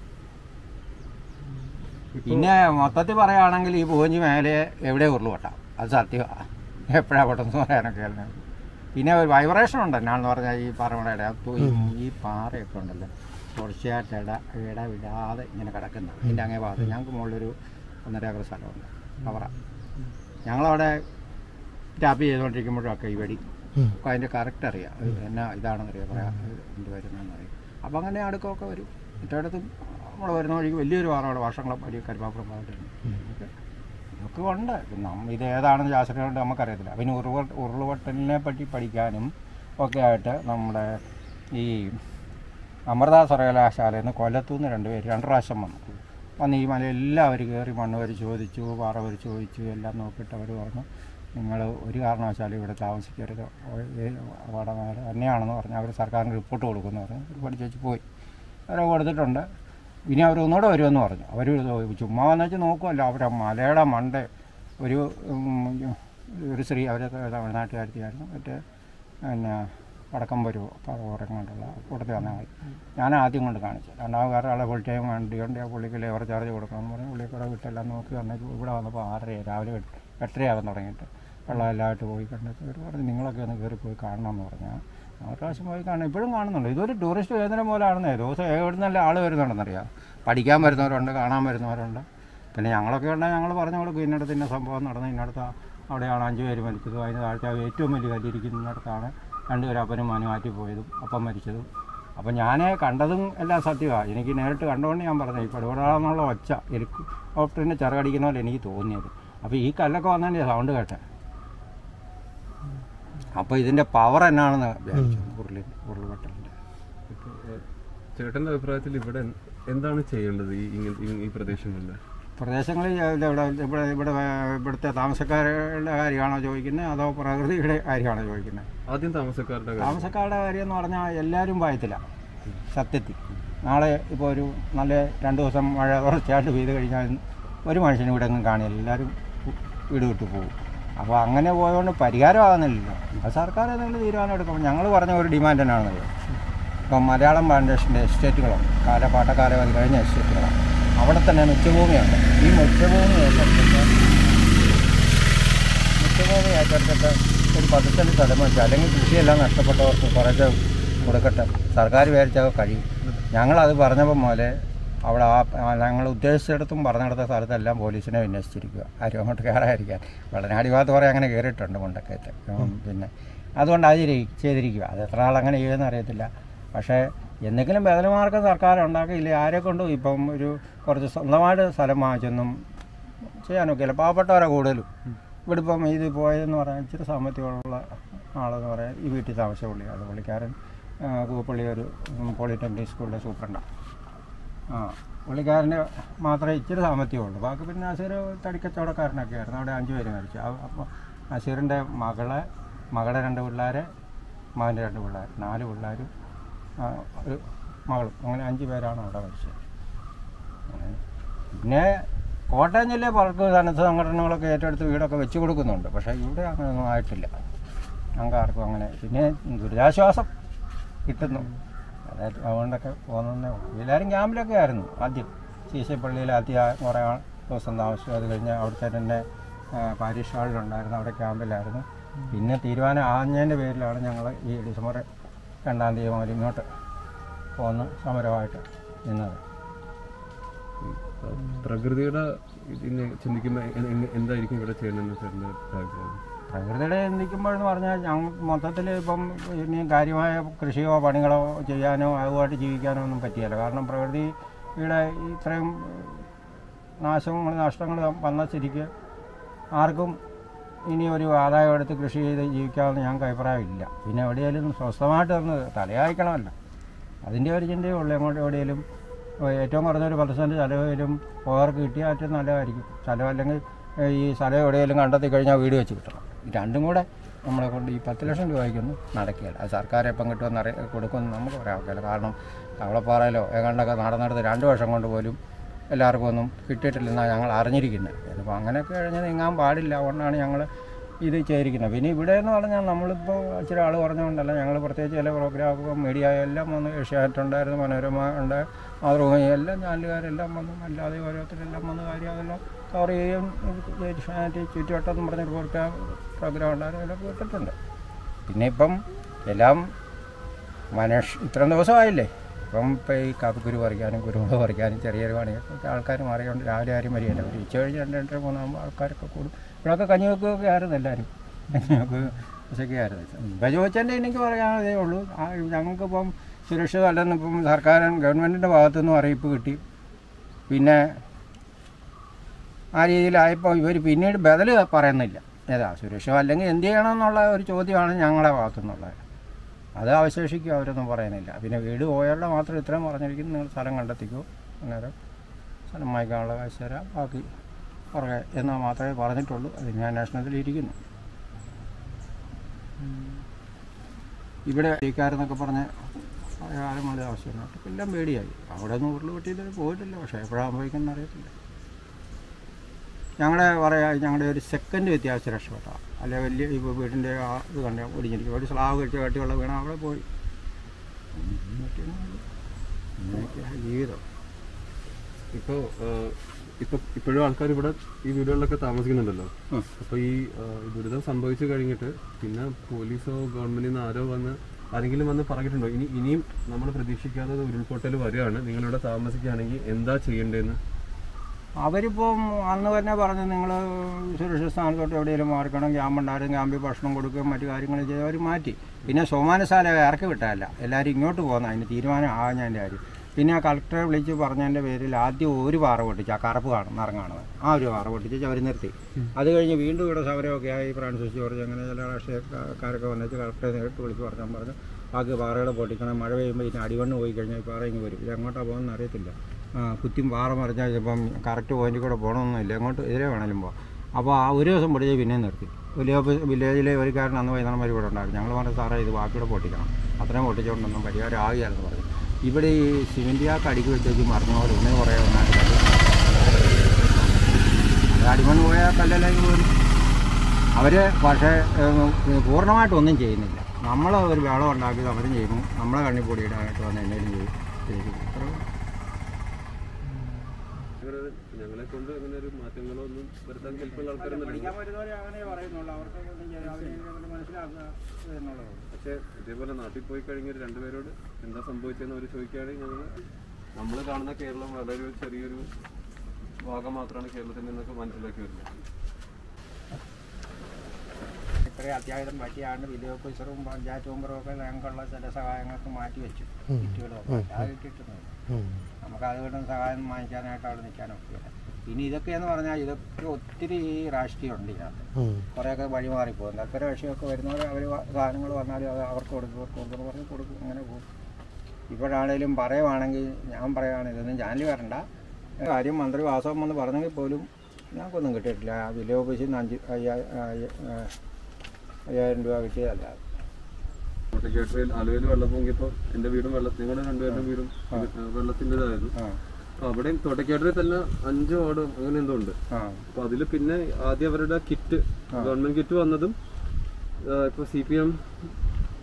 പിന്നെ മൊത്തത്തിൽ പറയുകയാണെങ്കിൽ ഈ പൂവഞ്ചി മേലെ എവിടെ ഉരുളു വെട്ടാം അത് സത്യമാണ് എപ്പോഴാണ് പെട്ടെന്ന് പറയാനൊക്കെ ആയിരുന്നു. പിന്നെ ഒരു വൈബ്രേഷൻ ഉണ്ട് എന്നാന്ന് പറഞ്ഞാൽ ഈ പാറമടയുടെ അകത്ത് ഈ ഈ പാറയൊക്കെ ഉണ്ടല്ലോ തുടർച്ചയായിട്ട് ഇട ഇട വിടാതെ ഇങ്ങനെ കിടക്കുന്ന ഇതിൻ്റെ അങ്ങേ ഭാഗത്ത് ഞങ്ങൾക്ക് മുകളിലൊരു ഒന്നര ഏക്കർ സ്ഥലമുണ്ട് കവറ ഞങ്ങളവിടെ ടാപ്പ് ചെയ്തുകൊണ്ടിരിക്കുമ്പോഴൊക്കെ ഈ വെടി അപ്പോൾ അതിൻ്റെ കറക്റ്റ് അറിയാം അത് എന്നാ ഇതാണെന്ന് അറിയാം പറയാം എന്ത് വരുന്നതെന്ന് അറിയാം അപ്പോൾ അങ്ങനെ അടുക്കമൊക്കെ വരും മറ്റേടത്തും നമ്മൾ വരുന്ന വഴിക്ക് വലിയൊരു പാറയുടെ വർഷങ്ങളും വലിയ കരുവാപ്പുറം പാറയുണ്ട് ഇതൊക്കെ ഉണ്ട് പിന്നെ നമ്മ ഇത് ഏതാണെന്ന് ശാസ്ത്രീയമായിട്ട് നമുക്കറിയത്തില്ല പിന്നെ ഉരുവ ഉരുളുവട്ടലിനെ പറ്റി പഠിക്കാനും ഒക്കെ ആയിട്ട് നമ്മുടെ ഈ അമൃത സർവകലാശാലയിൽ നിന്ന് കൊല്ലത്തുനിന്ന് രണ്ട് പേര് രണ്ട് പ്രാവശ്യം വന്നു വന്ന് ഈ മല എല്ലാവരും കയറി മണ്ണ് വരി ചോദിച്ചു പാറ വരി ചോദിച്ചു എല്ലാം നോക്കിയിട്ട് അവർ പറഞ്ഞു നിങ്ങൾ ഒരു കാരണവശാലും ഇവിടെ താമസിക്കരുത് അവിടെ തന്നെയാണെന്ന് പറഞ്ഞ് അവർ സർക്കാരിന് റിപ്പോർട്ട് കൊടുക്കുമെന്ന് പറഞ്ഞു ഒരു പഠിച്ചു പോയി അവരെ കൊടുത്തിട്ടുണ്ട് ഇനി അവർ ഒന്നുകൂടെ വരുമെന്ന് പറഞ്ഞു അവർ ചുമ്മാ വന്നു വെച്ച് നോക്കുമല്ലോ അവരെ മലയുടെ മണ്ട ഒരു ഉം, ഒരു സ്ത്രീ അവരൊക്കെ തമിഴ്നാട്ടുകാരത്തിയായിരുന്നു മറ്റേ പിന്നെ വടക്കമ്പൊരു ഉറങ്ങാണ്ടുള്ള കൂട്ടത്തിൽ വന്ന ആൾ ഞാൻ ആദ്യം കൊണ്ട് കാണിച്ചു രണ്ടാമത് വേറെ ആളെ ഫുൾ ടൈം വണ്ടി ഉണ്ട് ആ പുള്ളിക്ക് ലേബർ ചാർജ് കൊടുക്കണം പറഞ്ഞു പുള്ളിയെ കൂടെ വിട്ടെല്ലാം നോക്കി വന്നേക്ക് ഇവിടെ വന്നപ്പോൾ ആറര രാവിലെ എട്ട്- എട്ടരയാകാൻ തുടങ്ങിയിട്ട് വെള്ളം എല്ലാമായിട്ട് പോയി കണ്ടിട്ട് അവർ പറഞ്ഞു നിങ്ങളൊക്കെ ഒന്ന് കയറി പോയി കാണണം എന്ന് പറഞ്ഞാൽ ആ പ്രാവശ്യം പോയി കാണാം ഇപ്പോഴും കാണുന്നുണ്ട് ഇതൊരു ടൂറിസ്റ്റ് കേന്ദ്രം പോലെയാണെന്നേ ദിവസം എവിടെ നല്ല ആൾ വരുന്നുണ്ടെന്നറിയാം പഠിക്കാൻ വരുന്നവരുണ്ട് കാണാൻ വരുന്നവരുണ്ട് പിന്നെ ഞങ്ങളൊക്കെ ഉണ്ടെങ്കിൽ ഞങ്ങൾ പറഞ്ഞു കൊടുക്കും ഇന്നടത്ത് ഇന്ന സംഭവം നടന്നു ഇന്നടത്ത് അവിടെയാണ് അഞ്ച് പേര് മരിച്ചതും അതിന് താഴ്ച ഏറ്റവും വലിയ കല്ലിരിക്കുന്നിടത്താണ് രണ്ടുപേരും അപ്പനും മോനും മാറ്റി പോയതും അപ്പം മരിച്ചതും അപ്പം ഞാൻ കണ്ടതും എല്ലാം സത്യമാണ് എനിക്ക് നേരിട്ട് കണ്ടുകൊണ്ട് ഞാൻ പറഞ്ഞു ഈ പടുപടാന്നുള്ള ഒച്ച ഹെലികോപ്റ്ററിൻ്റെ ചിറകടിക്കുന്ന പോലെ എനിക്ക് തോന്നിയത് അപ്പോൾ ഈ കല്ലൊക്കെ വന്നതിൻ്റെ സൗണ്ട് കേട്ടെ അപ്പോൾ ഇതിൻ്റെ പവർ എന്നാണെന്ന് വിചാരിച്ചു ഉരുളി ഉരുൾപൊട്ടലിൻ്റെ ഇപ്പൊ, ഏഹ്, ചേട്ടന്റെ അഭിപ്രായത്തിൽ ഇവിടെ എന്താണ് ചെയ്യേണ്ടത് ഈ ഇങ്ങ- ഈ- ഈ പ്രദേശങ്ങളിൽ പ്രദേശങ്ങളിൽ ഇത് ഇവിടെ ഇവിടെ ഇവിടെ ഇവിടുത്തെ താമസക്കാരുടെ കാര്യമാണോ ചോദിക്കുന്നത് അതോ പ്രകൃതിയുടെ കാര്യമാണോ ചോദിക്കുന്നത് ആദ്യം താമസക്കാരുടെ കാര്യം താമസക്കാരുടെ കാര്യം എന്ന് പറഞ്ഞാൽ എല്ലാവരും ഭയത്തില്ല സത്യത്തിൽ നാളെ ഇപ്പോൾ ഒരു നല്ല രണ്ട് ദിവസം മഴ തുടർച്ചയായിട്ട് പെയ്ത് കഴിഞ്ഞാൽ ഒരു മനുഷ്യനും ഇവിടെ ഒന്നും കാണില്ല എല്ലാവരും വീട് വിട്ടു പോകും അപ്പോൾ അങ്ങനെ പോയതുകൊണ്ട് പരിഹാരമാകുന്നില്ലല്ലോ അത് സർക്കാർ എന്തെങ്കിലും തീരുമാനം എടുക്കും ഞങ്ങൾ പറഞ്ഞ ഒരു ഡിമാൻഡ് തന്നെയാണെന്നല്ലോ ഇപ്പം മലയാളം ഫൗണ്ടേഷൻ്റെ എസ്റ്റേറ്റുകളുണ്ട് കാല പാട്ടക്കാലം അത് കഴിഞ്ഞ എസ്റ്റേറ്റുകളാണ് അവിടെ തന്നെ മിച്ചഭൂമിയുണ്ട് ഈ മിച്ചഭൂമി ഏറ്റെടുത്തിട്ട് മിച്ചഭൂമി ഏറ്റെടുത്തിട്ട് ഒരു പത്ത് സെൻറ്റ് സ്ഥലം വെച്ച് അല്ലെങ്കിൽ കൃഷിയെല്ലാം നഷ്ടപ്പെട്ടവർക്ക് കുറച്ച് കൊടുക്കട്ടെ സർക്കാർ വിചാരിച്ചത് കഴിയും ഞങ്ങളത് പറഞ്ഞപ്പോൾ മുതലേ അവിടെ ആ ഞങ്ങൾ ഉദ്ദേശിച്ചിടത്തും പറഞ്ഞിടത്ത സ്ഥലത്തെല്ലാം പോലീസിനെ വിന്യസിച്ചിരിക്കുക ആരും അങ്ങോട്ട് കയറാതിരിക്കാൻ വെള്ളനാടി ഭാഗത്ത് കുറേ അങ്ങനെ കയറിയിട്ടുണ്ട് മുണ്ടക്കയത്ത് ഉം, പിന്നെ അതുകൊണ്ട് അത് ചെയ്തി- ചെയ്തിരിക്കുക അത് എത്ര ആൾ അങ്ങനെ ചെയ്യുമെന്ന് അറിയത്തില്ല പക്ഷേ എന്തെങ്കിലും ബദലമാർഗം സർക്കാർ ഉണ്ടാക്കിയില്ല ആരെ കൊണ്ടും ഇപ്പം ഒരു കുറച്ച് സ്വന്തമായിട്ട് സ്ഥലം വാങ്ങിച്ചൊന്നും ചെയ്യാനൊക്കെയില്ല പാവപ്പെട്ടവരെ കൂടുതലും ഇവിടെ ഇപ്പം ഇത് പോയതെന്ന് പറയാൻ ഇച്ചിരി സാമ്പത്തികമുള്ള ആളെന്ന് പറയാൻ ഈ വീട്ടിൽ താമസിച്ച പുള്ളിയാണ് പുള്ളിക്കാരൻ ആ, കൂപ്പള്ളി ഒരു ഉം, പോളിടെക്നിക് സ്കൂളിലെ സൂപ്രണ്ടാണ് ആ പുള്ളിക്കാരന് മാത്രമേ ഇച്ചിരി സാമ്പത്തികമുള്ളൂ ബാക്കി പിന്നെ നസീർ തടിക്കച്ചവടക്കാരനൊക്കെ ആയിരുന്നു അവിടെ അഞ്ച് പേര് മരിച്ചു ആ- അപ്പോൾ നസീറിൻ്റെ മകളെ മകളുടെ രണ്ട് പിള്ളേരെ മകൻ്റെ രണ്ട് പിള്ളേർ നാല് പിള്ളേരും ആ, ഒരു മകളും അങ്ങനെ അഞ്ച് പേരാണ് അവിടെ മരിച്ചത് അങ്ങനെ. പിന്നെ കോട്ടയം ജില്ലയിൽ പലർക്കും സന്നദ്ധ സംഘടനകളൊക്കെ ഏറ്റെടുത്ത് വീടൊക്കെ വെച്ച് കൊടുക്കുന്നുണ്ട് പക്ഷേ ഇവിടെ അങ്ങനെയൊന്നും ആയിട്ടില്ല ഞങ്ങൾക്ക് ആർക്കും അങ്ങനെ പിന്നെ ദുരിതാശ്വാസം കിട്ടുന്നു അതായത് അതുകൊണ്ടൊക്കെ പോകുന്നതേ ഉള്ളൂ എല്ലാവരും ക്യാമ്പിലൊക്കെ ആയിരുന്നു ആദ്യം സി സി പള്ളിയിൽ ആദ്യ കുറേ ആൾ ദിവസം താമസിച്ചു അത് കഴിഞ്ഞ് അവിടുത്തെ തന്നെ ആ, പാരിഷ് ഹാളിലുണ്ടായിരുന്നു അവിടെ ക്യാമ്പിലായിരുന്നു പിന്നെ തീരുമാനം ആഞ്ഞതിൻ്റെ പേരിലാണ് ഞങ്ങൾ ഈ ഡിസംബർ രണ്ടാം തീയതി മുതൽ ഇങ്ങോട്ട് പോന്ന് സമരമായിട്ട് നിന്നത് ആ, പ്രകൃതിയുടെ ഇതിനെ ചിന്തിക്കുമ്പോൾ എ- എ- എന്തായിരിക്കും ഇവിടെ ചെയ്യുന്നതെന്ന് ചേട്ടൻ്റെ അഭിപ്രായം പ്രകൃതിയുടെ ചിന്തിക്കുമ്പോഴെന്ന് പറഞ്ഞാൽ ഞങ്ങൾ മൊത്തത്തിൽ ഇപ്പം ഇനി കാര്യമായ കൃഷിയോ പണികളോ ചെയ്യാനോ അതുമായിട്ട് ജീവിക്കാനോ ഒന്നും പറ്റിയല്ല കാരണം പ്രകൃതിയുടെ ഇത്രയും നാശങ്ങൾ നഷ്ടങ്ങൾ വന്ന സ്ഥിതിക്ക് ആർക്കും ഇനി ഒരു ആദായം എടുത്ത് കൃഷി ചെയ്ത് ജീവിക്കാമെന്ന് ഞങ്ങൾക്ക് അഭിപ്രായമില്ല പിന്നെ എവിടെയെങ്കിലും സ്വസ്ഥമായിട്ട് ഒന്ന് തലയായിക്കണമല്ലോ അതിൻ്റെ ഒരു ചിന്തയേ ഉള്ളൂ എങ്ങോട്ട് എവിടെയെങ്കിലും ഏറ്റവും കുറഞ്ഞൊരു പത്ത് സെൻറ്റ് സ്ഥലമെങ്കിലും പോകാർക്ക് കിട്ടിയാൽ ഏറ്റവും നല്ലതായിരിക്കും സ്ഥലം അല്ലെങ്കിൽ ഏഹ്, ഈ സ്ഥലം എവിടെയെങ്കിലും കണ്ടെത്തി കഴിഞ്ഞാൽ വീട് വെച്ച് കിട്ടണം ഈ രണ്ടും കൂടെ നമ്മളെ കൊണ്ട് ഈ പത്ത് ലക്ഷം രൂപയ്ക്കൊന്നും നടക്കുകയില്ല അത് സർക്കാർ എപ്പം കിട്ടുമെന്ന് അറിയ കൊടുക്കുമെന്ന് നമുക്ക് പറയാൻ ഒക്കില്ല കാരണം കവളപ്പാറയിലോ ഏതാണ്ടൊക്കെ നടന്നെടുത്ത് രണ്ട് വർഷം കൊണ്ട് പോലും എല്ലാവർക്കും ഒന്നും കിട്ടിയിട്ടില്ലെന്നാണ് ഞങ്ങൾ അറിഞ്ഞിരിക്കുന്നത് അപ്പോൾ അങ്ങനെയൊക്കെ കഴിഞ്ഞ് നീങ്ങാൻ പാടില്ല അതുകൊണ്ടാണ് ഞങ്ങൾ ഇത് ചെയ്തിരിക്കുന്നത് പിന്നെ ഇവിടെ എന്ന് പറഞ്ഞാൽ നമ്മളിപ്പോൾ ഇച്ചിരി ആൾ പറഞ്ഞുകൊണ്ടല്ല ഞങ്ങൾ പ്രത്യേകിച്ച് ചില പ്രോഗ്രാമും മീഡിയ എല്ലാം വന്ന് ഏഷ്യാനെറ്റ് ഉണ്ടായിരുന്നു മനോരമ ഉണ്ട് മാതൃഭൂമി എല്ലാം ചാനലുകാരെല്ലാം വന്നു അല്ലാതെ ഓരോരുത്തരെല്ലാം വന്ന് കാര്യം അതെല്ലാം കവർ ചെയ്യുകയും ഏഷ്യാനെറ്റ് ചുറ്റുവട്ടം എന്ന് പറഞ്ഞ പ്രോഗ്രാം പ്രോഗ്രാം ഉണ്ടായിരുന്നു എല്ലാം കേട്ടിട്ടുണ്ട് പിന്നെ ഇപ്പം എല്ലാം മനുഷ്യ ഇത്രയും ദിവസമായില്ലേ ഇപ്പം ഇപ്പം ഈ കാപ്പിക്കുരു പറിക്കാനും കുരുമുളക് പറിക്കാനും ചെറിയൊരു പണിയൊക്കെ ആൾക്കാർ മാറിയുണ്ട് രാവിലെ ആരും വരികയില്ല ഒരു ഉച്ച കഴിഞ്ഞ് രണ്ട് രണ്ടര മൂന്നാകുമ്പോൾ ആൾക്കാരൊക്കെ കൂടും ഇവിടെയൊക്കെ കഞ്ഞി വെക്കുകയൊക്കെ ആയിരുന്നു എല്ലാവരും കഞ്ഞി വെക്കുക ഉച്ചയ്ക്ക് ആയിരുന്നു ഇപ്പം ചോദിച്ചതിൻ്റെ എനിക്ക് പറയാനതേ ഉള്ളൂ ആ ഞങ്ങൾക്കിപ്പം സുരക്ഷിതമല്ലെന്ന് ഇപ്പം സർക്കാർ ഗവൺമെൻറ്റിൻ്റെ ഭാഗത്തുനിന്നും അറിയിപ്പ് കിട്ടി പിന്നെ ആ രീതിയിലായപ്പോൾ ഇവർ പിന്നീട് ബദൽ പറയുന്നില്ല ഏതാ സുരക്ഷിതം അല്ലെങ്കിൽ എന്ത് ചെയ്യണമെന്നുള്ള ഒരു ചോദ്യമാണ് ഞങ്ങളുടെ ഭാഗത്തുനിന്നുള്ളത് അത് അവശേഷിക്കും അവരൊന്നും പറയുന്നില്ല പിന്നെ വീട് പോയാലുള്ള മാത്രം ഇത്രയും പറഞ്ഞിരിക്കുന്നു നിങ്ങൾ സ്ഥലം കണ്ടെത്തിക്കൂ അന്നേരം സ്ഥലം വാങ്ങിക്കാനുള്ള കാശ് തരാം ബാക്കി പുറകെ എന്നാൽ മാത്രമേ പറഞ്ഞിട്ടുള്ളൂ അത് ഞാൻ അന്വേഷണത്തിൽ ഇരിക്കുന്നു ഇവിടെ ജയിക്കാരെന്നൊക്കെ പറഞ്ഞ് ആരും മതി ആവശ്യമില്ല എല്ലാം പേടിയായി അവിടെ നിന്ന് ഉരുൾ പൊട്ടിയിട്ട് പോയിട്ടില്ല പക്ഷേ എപ്പോഴാണ് സംഭവിക്കുന്നത് അറിയത്തില്ല ഞങ്ങളുടെ പറയാ ഞങ്ങളുടെ ഒരു സെക്കൻഡ് വ്യത്യാസം രക്ഷപ്പെട്ട അല്ലെ വലിയ ഇപ്പോൾ വീടിൻ്റെ ആ ഇത് കണ്ട ഒടിഞ്ഞിരിക്കും ഒരു സ്ലാവ് വെച്ച് കട്ടിയുള്ള വീണ അവിടെ പോയി ഇങ്ങനെയൊക്കെയാണ് ജീവിതം ഇപ്പോൾ ഇപ്പോൾ ഇപ്പോഴും ആൾക്കാർ ഇവിടെ ഈ വീടുകളിലൊക്കെ താമസിക്കുന്നുണ്ടല്ലോ ഉം. അപ്പോൾ ഈ ആ, ഈ ദുരിതം സംഭവിച്ചു കഴിഞ്ഞിട്ട് പിന്നെ പോലീസോ ഗവൺമെന്റിൽ നിന്ന് ആരോ വന്ന് ആരെങ്കിലും വന്ന് പറഞ്ഞിട്ടുണ്ടോ ഇനി ഇനിയും നമ്മൾ പ്രതീക്ഷിക്കാതെ ഒരു ഉരുൾപൊട്ടൽ വരികയാണ് നിങ്ങളിവിടെ താമസിക്കുകയാണെങ്കിൽ എന്താ ചെയ്യേണ്ടതെന്ന് അവരിപ്പം അന്ന് തന്നെ പറഞ്ഞു നിങ്ങൾ സുരക്ഷിത സ്ഥാനത്തോട്ട് എവിടെയെങ്കിലും മാറിക്കണം ക്യാമ്പുണ്ടായിരുന്നു ക്യാമ്പിൽ ഭക്ഷണം കൊടുക്കുകയും മറ്റു കാര്യങ്ങൾ ചെയ്ത് അവർ മാറ്റി പിന്നെ സോമാനശാല ഇറക്കി വിട്ടതല്ല എല്ലാവരും ഇങ്ങോട്ട് പോകുന്ന അതിന് തീരുമാനം ആകാഞ്ഞതിൻ്റെ കാര്യം പിന്നെ ആ കളക്ടറെ വിളിച്ച് പറഞ്ഞതിൻ്റെ പേരിൽ ആദ്യം ഒരു പാറ പൊട്ടിച്ച് ആ കറുപ്പ് കാണും നിറം കാണുന്നത് ആ ഒരു പാറ പൊട്ടിച്ച് അവർ നിർത്തി അത് കഴിഞ്ഞ് വീണ്ടും ഇവിടെ സമരമൊക്കെ ആയി ഫ്രാൻസിസ് ജോർജ് അങ്ങനെ ചില രാഷ്ട്രീയക്കാരൊക്കെ വന്നിട്ട് കളക്ടറെ നേരിട്ട് വിളിച്ച് പറഞ്ഞാൽ പറഞ്ഞു ബാക്കി പാറകൾ പൊട്ടിക്കണം മഴ പെയ്യുമ്പോൾ ഇതിന് അടിവണ്ണ് പോയി കഴിഞ്ഞാൽ ഈ പാറ ഇങ്ങ് വരും ഇത് എങ്ങോട്ടാണ് പോകുന്നത് അറിയത്തില്ല ആ, കുത്തിയും പാറ മറിഞ്ഞാൽ ചിലപ്പം കറക്റ്റ് പോയിന്റിൽ കൂടെ പോകണമെന്നില്ല എങ്ങോട്ട് എതിരെ വേണേലും പോകാം അപ്പോൾ ആ ഒരു ദിവസം പൊടിച്ച് പിന്നെ നിർത്തി വില്ലേജ് വില്ലേജിലെ ഒരു കാരൻ അന്ന് വൈകുന്നേരം വരെ ഇവിടെ ഉണ്ടായിരുന്നു ഞങ്ങൾ പറഞ്ഞു സാറേ ഇത് ബാക്കിയുടെ പൊട്ടിക്കണം അത്രയും പൊട്ടിച്ചുകൊണ്ടൊന്നും പരിഹാരം ആകുകയാണെന്ന് പറഞ്ഞു ഇവിടെ ഈ സിമെൻറ്റിയാക്ക് അടിക്ക് വെച്ചേക്ക് മറിഞ്ഞ പോലെ ഇന്ന് കുറേ ഒന്നായിട്ട് അത് അടിമണ്ണ് പോയാൽ കല്ലെല്ലാം പോലും അവർ പക്ഷേ ഏഹ്, പൂർണ്ണമായിട്ടൊന്നും ചെയ്യുന്നില്ല നമ്മൾ ഒരു വെള്ളം ഉണ്ടാക്കിയത് അവരും ചെയ്യുന്നു നമ്മളെ കണ്ണിപ്പൊടി ഇടാനായിട്ട് വന്ന് എന്തെങ്കിലും ചെയ്യും ചെയ്യും. അത്രേ ഉള്ളൂ. ഞങ്ങളെ കൊണ്ട് അങ്ങനെ ഒരു മാറ്റങ്ങളോ ഒന്നും വരുത്താൻ കെൽപ്പുള്ള ആൾക്കാരൊന്നും പക്ഷേ ഇതേപോലെ നാട്ടിൽ പോയി കഴിഞ്ഞ ഒരു രണ്ടുപേരോട് എന്താ സംഭവിച്ചതെന്ന് അവർ ചോദിക്കുകയാണെങ്കിൽ ഞങ്ങൾ നമ്മൾ കാണുന്ന കേരളം വളരെ ഒരു ചെറിയൊരു ഭാഗം മാത്രമാണ് കേരളത്തിൽ നിന്നൊക്കെ മനസ്സിലാക്കി വരുന്നത് ഇത്രയും അത്യാഹിതം പറ്റിയാണ് വില്ലേജ് ഓഫീസറും പഞ്ചായത്ത് മെമ്പറും ഒക്കെ ഞങ്ങൾക്കുള്ള ചില സഹായങ്ങൾക്ക് മാറ്റി വെച്ചു കിറ്റുകളൊക്കെ അത് കിട്ടുന്നത് നമുക്ക് അതുകൊണ്ട് സഹായം വാങ്ങിക്കാനായിട്ട് അവിടെ നിൽക്കാനൊക്കെ ഇനി ഇതൊക്കെയെന്ന് പറഞ്ഞാൽ ഇതൊക്കെ ഒത്തിരി രാഷ്ട്രീയമുണ്ട് ഇതിനകത്ത് കുറേയൊക്കെ വഴിമാറിപ്പോകും തൽപ്പര വിഷയമൊക്കെ വരുന്നവർ അവർ സാധനങ്ങൾ വന്നാലും അത് അവർക്ക് കൊടുക്കും ഇവർക്ക് കൊടുക്കുന്നു പറഞ്ഞ് കൊടുക്കും അങ്ങനെ പോകും ഇപ്പോഴാണേലും പറയുവാണെങ്കിൽ ഞാൻ പറയുകയാണ് ഇതൊന്നും ചാനൽ വരണ്ട കാര്യം മന്ത്രി വാസവം വന്ന് പറഞ്ഞെങ്കിൽ പോലും ഞങ്ങൾക്കൊന്നും കിട്ടിയിട്ടില്ല ആ വില്ലേജ് ഓഫീസിൽ നിന്ന് അഞ്ച് അയ്യാ- അയ്യ- ആ, അയ്യായിരം രൂപ കിട്ടിയതല്ല കോട്ടക്കേട്ടയിൽ ആലുവയിൽ വെള്ളം പൊങ്ങിയപ്പോൾ എൻ്റെ വീടും വെള്ളം നിങ്ങളുടെ രണ്ടുപേരുടെ വീടും വെള്ളത്തിൻ്റെതായിരുന്നു ആ അപ്പൊ അവിടെയും തോട്ടക്കേട്ടറിൽ തന്നെ അഞ്ച് വാർഡ് അങ്ങനെ എന്തോ ഉണ്ട് ആ അപ്പൊ അതിൽ പിന്നെ ആദ്യം അവരുടെ കിറ്റ് ഗവൺമെന്റ് കിറ്റ് വന്നതും ആ, ഇപ്പൊ സി പി എം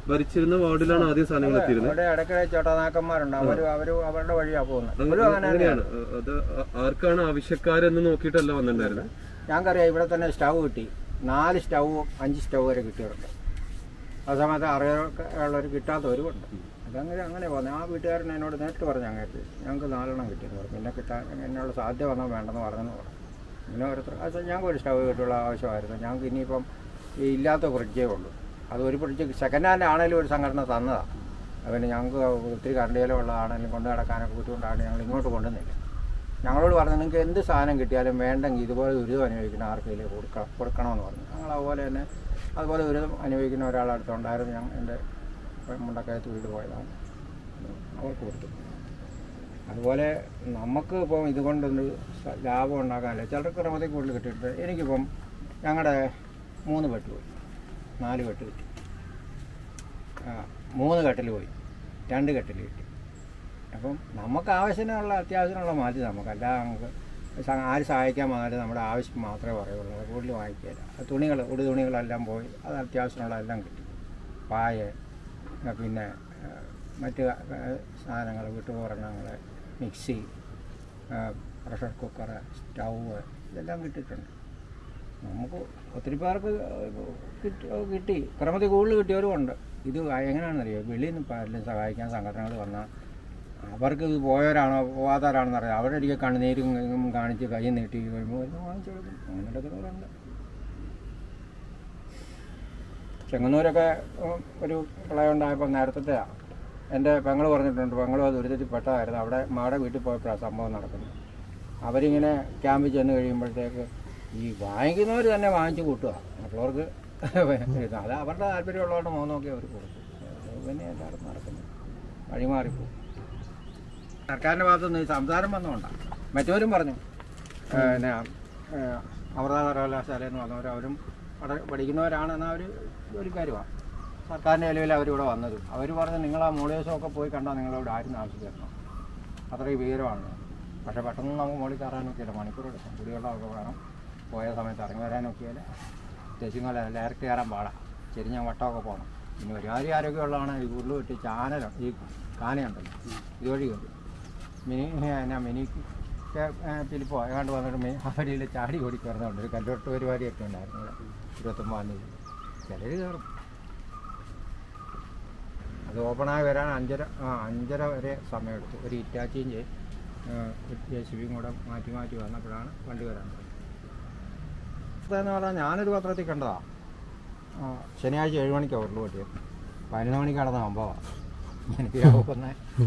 ഭരിച്ചിരുന്ന വാർഡിലാണ് ആദ്യം സാധനങ്ങൾ എത്തിയിരുന്നത് അവിടെ ഇടയ്ക്കിടെ ചേട്ടനാക്കന്മാരുണ്ട് അവർ അവർ അവരുടെ വഴിയാ പോകുന്നത് അങ്ങ- ഇപ്പോഴും അങ്ങനെ അങ്ങനെയാണ് അഹ് അത് ആ- ആർക്കാണ് ആവശ്യക്കാരെന്ന് നോക്കിയിട്ടല്ല വന്നിട്ടുണ്ടായിരുന്നത് ഞങ്ങൾക്കറിയാം ഇവിടെ തന്നെ സ്റ്റൗ കിട്ടി നാല് സ്റ്റൗവും അഞ്ച് സ്റ്റൗ വരെ കിട്ടിയവരുണ്ട് ആ സമയത്ത് അറിയാനുള്ളവർ കിട്ടാത്തവരും ഉണ്ട് അതങ്ങനെ അങ്ങനെ പോകുന്നത് ആ വീട്ടുകാരൻ എന്നോട് നേരിട്ട് പറഞ്ഞു അങ്ങേക്ക് ഞങ്ങൾക്ക് നാലെണ്ണം കിട്ടിയെന്ന് പറഞ്ഞു പിന്നെ കിട്ടാൻ എന്നുള്ള സാധ്യത വന്നാൽ വേണ്ടെന്ന് പറഞ്ഞെന്ന് പറഞ്ഞു പിന്നെ ഓരോരുത്തർ അത് ഞങ്ങൾക്ക് ഒരു സ്റ്റൗ കിട്ടുള്ള ആവശ്യമായിരുന്നു ഞങ്ങൾക്ക് ഇനിയിപ്പം ഈ ഇല്ലാത്ത ഫ്രിഡ്ജേ ഉള്ളൂ അത് ഒരു ഫ്രിഡ്ജ് സെക്കൻഡ് ഹാൻഡ് ആണെങ്കിലും ഒരു സംഘടന തന്നതാണ് അതുപോലെ ഞങ്ങൾക്ക് ഒത്തിരി കറണ്ട് ചിലവ് ഉള്ളതാണെങ്കിലും കൊണ്ട് നടക്കാനൊക്കെ ബുദ്ധിമുട്ടാണ് ഞങ്ങൾ ഇങ്ങോട്ട് കൊണ്ടുവന്നില്ല ഞങ്ങളോട് പറഞ്ഞു നിങ്ങൾക്ക് എന്ത് സാധനം കിട്ടിയാലും വേണ്ടെങ്കിൽ ഇതുപോലെ ദുരിതം അനുഭവിക്കുന്ന ആർക്കെങ്കിലും കൊടുക്കണം കൊടുക്കണമെന്ന് പറഞ്ഞു ഞങ്ങൾ അതുപോലെ തന്നെ അതുപോലെ ദുരിതം അനുഭവിക്കുന്ന ഒരാളടുത്തുണ്ടായിരുന്നു ഞാൻ എൻ്റെ മുണ്ടക്കയത്ത് വീട് പോയതാണ് അവർക്ക് കൊടുത്തു അതുപോലെ നമുക്ക് ഇപ്പം ഇതുകൊണ്ടൊരു സ- ലാഭം ഉണ്ടാക്കാനില്ല ചിലർക്ക് ക്രമത്തിൽ കൂടുതൽ കിട്ടിയിട്ടുണ്ട് എനിക്കിപ്പം ഞങ്ങളുടെ മൂന്ന് വെട്ട് പോയി നാല് വെട്ട് കിട്ടി ആ, മൂന്ന് കെട്ടിൽ പോയി രണ്ട് കെട്ടിൽ കിട്ടി അപ്പം നമുക്ക് ആവശ്യത്തിനുള്ള അത്യാവശ്യത്തിനുള്ള മതി നമുക്ക് അല്ലാതെ നമുക്ക് സ- ആര് സഹായിക്കാൻ വന്നാലും നമ്മുടെ ആവശ്യം മാത്രമേ പറയുള്ളൂ അത് കൂടുതൽ വാങ്ങിക്കില്ല തുണികൾ ഉടു തുണികളെല്ലാം പോയി അത് അത്യാവശ്യമുള്ള എല്ലാം കിട്ടി പായ ആ, പിന്നെ ആ, മറ്റ് ആ, സാധനങ്ങൾ വീട്ടുപകരണങ്ങൾ മിക്സി ആ, പ്രഷർ കുക്കർ സ്റ്റൗവ് ഇതെല്ലാം കിട്ടിയിട്ടുണ്ട് നമുക്ക് ഒത്തിരി പേർക്ക് കിട്ടി കിട്ടി ക്രമത്തിൽ കൂടുതൽ കിട്ടിയവരും ഉണ്ട് ഇത് എങ്ങനെയാണെന്നറിയോ വെളിയിൽ നിന്ന് പലരും സഹായിക്കാൻ സംഘടനകൾ വന്നാൽ അവർക്ക് ഇത് പോയവരാണോ പോവാത്തവരാണെന്ന് അറിയാം അവരൊരിക്കൽ കണ്ണുനീരും ഇങ്ങും കാണിച്ച് കൈ നീട്ടി കഴിയുമ്പോൾ ഒരു വാങ്ങിച്ചു കൊടുക്കും അങ്ങനെ എടുക്കുന്നവരുണ്ട് ചെങ്ങന്നൂരൊക്കെ ഉം, ഒരു പ്രളയം ഉണ്ടായപ്പോൾ നേരത്തെ എൻ്റെ പെങ്ങൾ പറഞ്ഞിട്ടുണ്ട് പെങ്ങളും അത് ദുരിതത്തിൽ പെട്ടതായിരുന്നു അവിടെ മാടെ വീട്ടിൽ പോയപ്പോഴാണ് സംഭവം നടക്കുന്നത് അവരിങ്ങനെ ക്യാമ്പിൽ ചെന്ന് കഴിയുമ്പോഴത്തേക്ക് ഈ വാങ്ങിക്കുന്നവർ തന്നെ വാങ്ങിച്ച് കൂട്ടുക മറ്റുള്ളവർക്ക് ഇത് അത് അവരുടെ താല്പര്യമുള്ളവരുടെ മുഖം നോക്കി അവർ കൊടുക്കും അത് പിന്നെ എല്ലായിടത്തും നടക്കുന്നത് വഴിമാറിപ്പോവും സർക്കാരിൻ്റെ ഭാഗത്തുനിന്ന് ഈ സംസാരം വന്നുകൊണ്ടാണ് മറ്റവരും പറഞ്ഞു പിന്നെ അമൃത സർവകലാശാലയിൽ നിന്ന് വന്നവർ അവരും പഠ പഠിക്കുന്നവരാണെന്ന് അവർ ഒരു കാര്യമാണ് സർക്കാരിൻ്റെ നിലവിൽ അവരിവിടെ വന്നത് അവർ പറഞ്ഞു നിങ്ങൾ ആ മൂളി ദിവസമൊക്കെ പോയി കണ്ടാൽ നിങ്ങളിവിടെ ആരും ആവശ്യമായിരുന്നു അത്രയും ഭീകരമാണ് പക്ഷേ പെട്ടെന്ന് നമുക്ക് മുകളിൽ കയറാനൊക്കെ ഇല്ല മണിക്കൂർ എടുക്കും കുടിവെള്ളമൊക്കെ വേണം പോയ സമയത്ത് ഇറങ്ങി വരാനൊക്കെയില്ല തെശുങ്ങല ഡയറക്റ്റ് കയറാൻ പാടാം ചെരിഞ്ഞ വട്ടമൊക്കെ പോകണം പിന്നെ ഒരുമാതിരി ആരോഗ്യമുള്ളതാണ് ഈ ഉരുള് വെട്ടി ചാനലോ ഈ കാനയുണ്ടല്ലോ ഇതുവഴി കയറി മിനി എന്നാ മിനി ഫിലിപ്പോ ഏതാണ്ട് വന്നിട്ട് മി അവരിൽ ചാടി ഓടി കയറുന്നുണ്ട് ഒരു കല്ലോട്ട് പരിപാടിയൊക്കെ ഉണ്ടായിരുന്നു ഇവിടെ ഇരുപത്തൊമ്പതാം തീയതി ചിലർ കയറും അത് ഓപ്പണായി വരാൻ അഞ്ചര ആ അഞ്ചര വരെ സമയമെടുത്തു ഒരു ഇറ്റാച്ചിയും ജെ സി ബിയും കൂടെ മാറ്റി മാറ്റി വന്നപ്പോഴാണ് വണ്ടി വരാൻ തുടങ്ങിയത് എന്ന് പറഞ്ഞാൽ ഞാനൊരു പത്രത്തിൽ കണ്ടതാ ആ, ശനിയാഴ്ച ഏഴ് മണിക്കാണ് ഉരുള് പൊട്ടിയത് പതിനൊന്ന് മണിക്ക് നടന്ന സംഭവമാണ് എനിക്ക് രാവുന്ന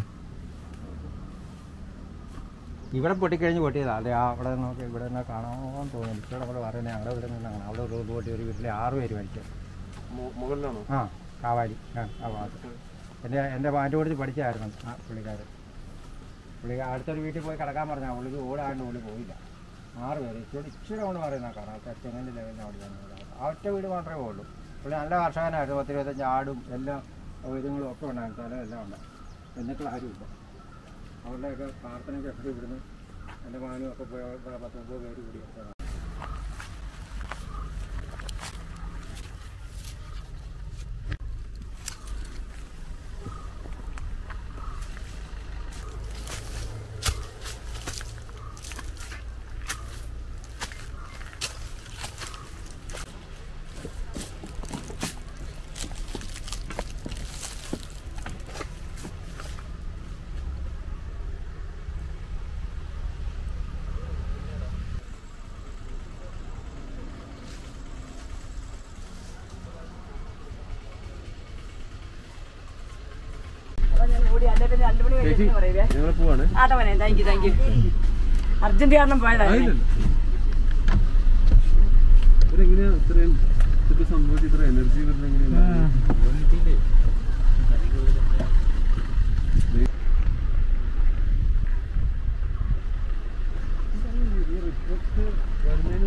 ഇവിടെ പൊട്ടിക്കഴിഞ്ഞ് പൊട്ടിയതാ അല്ലെ ആ അവിടെ നോക്കി ഇവിടെ നിന്ന് കാണാൻ തോന്നി എനിക്കിവിടെ അവിടെ പറയുന്നത് ഞങ്ങളുടെ ഇവിടെ നിന്നാണ് അവിടെ ഒരു ഉരുള് പൊട്ടി ഒരു വീട്ടിലെ ആറ് പേര് മരിച്ചത് മുകളിലാണോ ആ കാവാലി ആ ആ ഭാഗത്ത് എൻ്റെ എൻ്റെ പാൻ്റെ കൊടുത്ത് പഠിച്ചായിരുന്നു ആ പുള്ളിക്കാരൻ പുള്ളി അടുത്തൊരു വീട്ടിൽ പോയി കിടക്കാൻ പറഞ്ഞാൽ പുള്ളിക്ക് ഓടാണ്ട് പുള്ളി പോയില്ല ആറ് പേര് ഇച്ചിരി ഇച്ചിരി കൊണ്ട് പറയുന്ന കാണാം തെങ്ങൻ്റെ ലെവലിൽ അവിടെ വന്നത് ആ ഒറ്റ വീട് മാത്രമേ ഉള്ളൂ പുള്ളി നല്ല കർഷകനായിരുന്നു പത്ത് ഇരുപത്തഞ്ച് ആടും എല്ലാം ഇതുങ്ങളും ഒക്കെ ഉണ്ടായിരുന്നു സ്ഥലം എല്ലാം ഉണ്ട് എന്നിട്ടും ആരുമില്ല അവരുടെയൊക്കെ പ്രാർത്ഥനയ്ക്ക് എപ്പോഴും ഇവിടുന്ന് എൻ്റെ മകനും ഒക്കെ പോയി അവിടെ പത്ത് മുപ്പത് പേര് കൂടി ഒക്കെ ചേച്ചി ഞങ്ങൾ പോവാണ് ആട്ടവനെ thank you thank you urgent കാരണം പോയതായിരുന്നു ഇവരെങ്ങനെയാ ഇത്രയും ഇതൊക്കെ സംഭവിച്ച് ഇത്ര എനർജി വരുന്നത് എങ്ങനെയാണ് ഈ റിപ്പോർട്ട് വരുന്നതിന്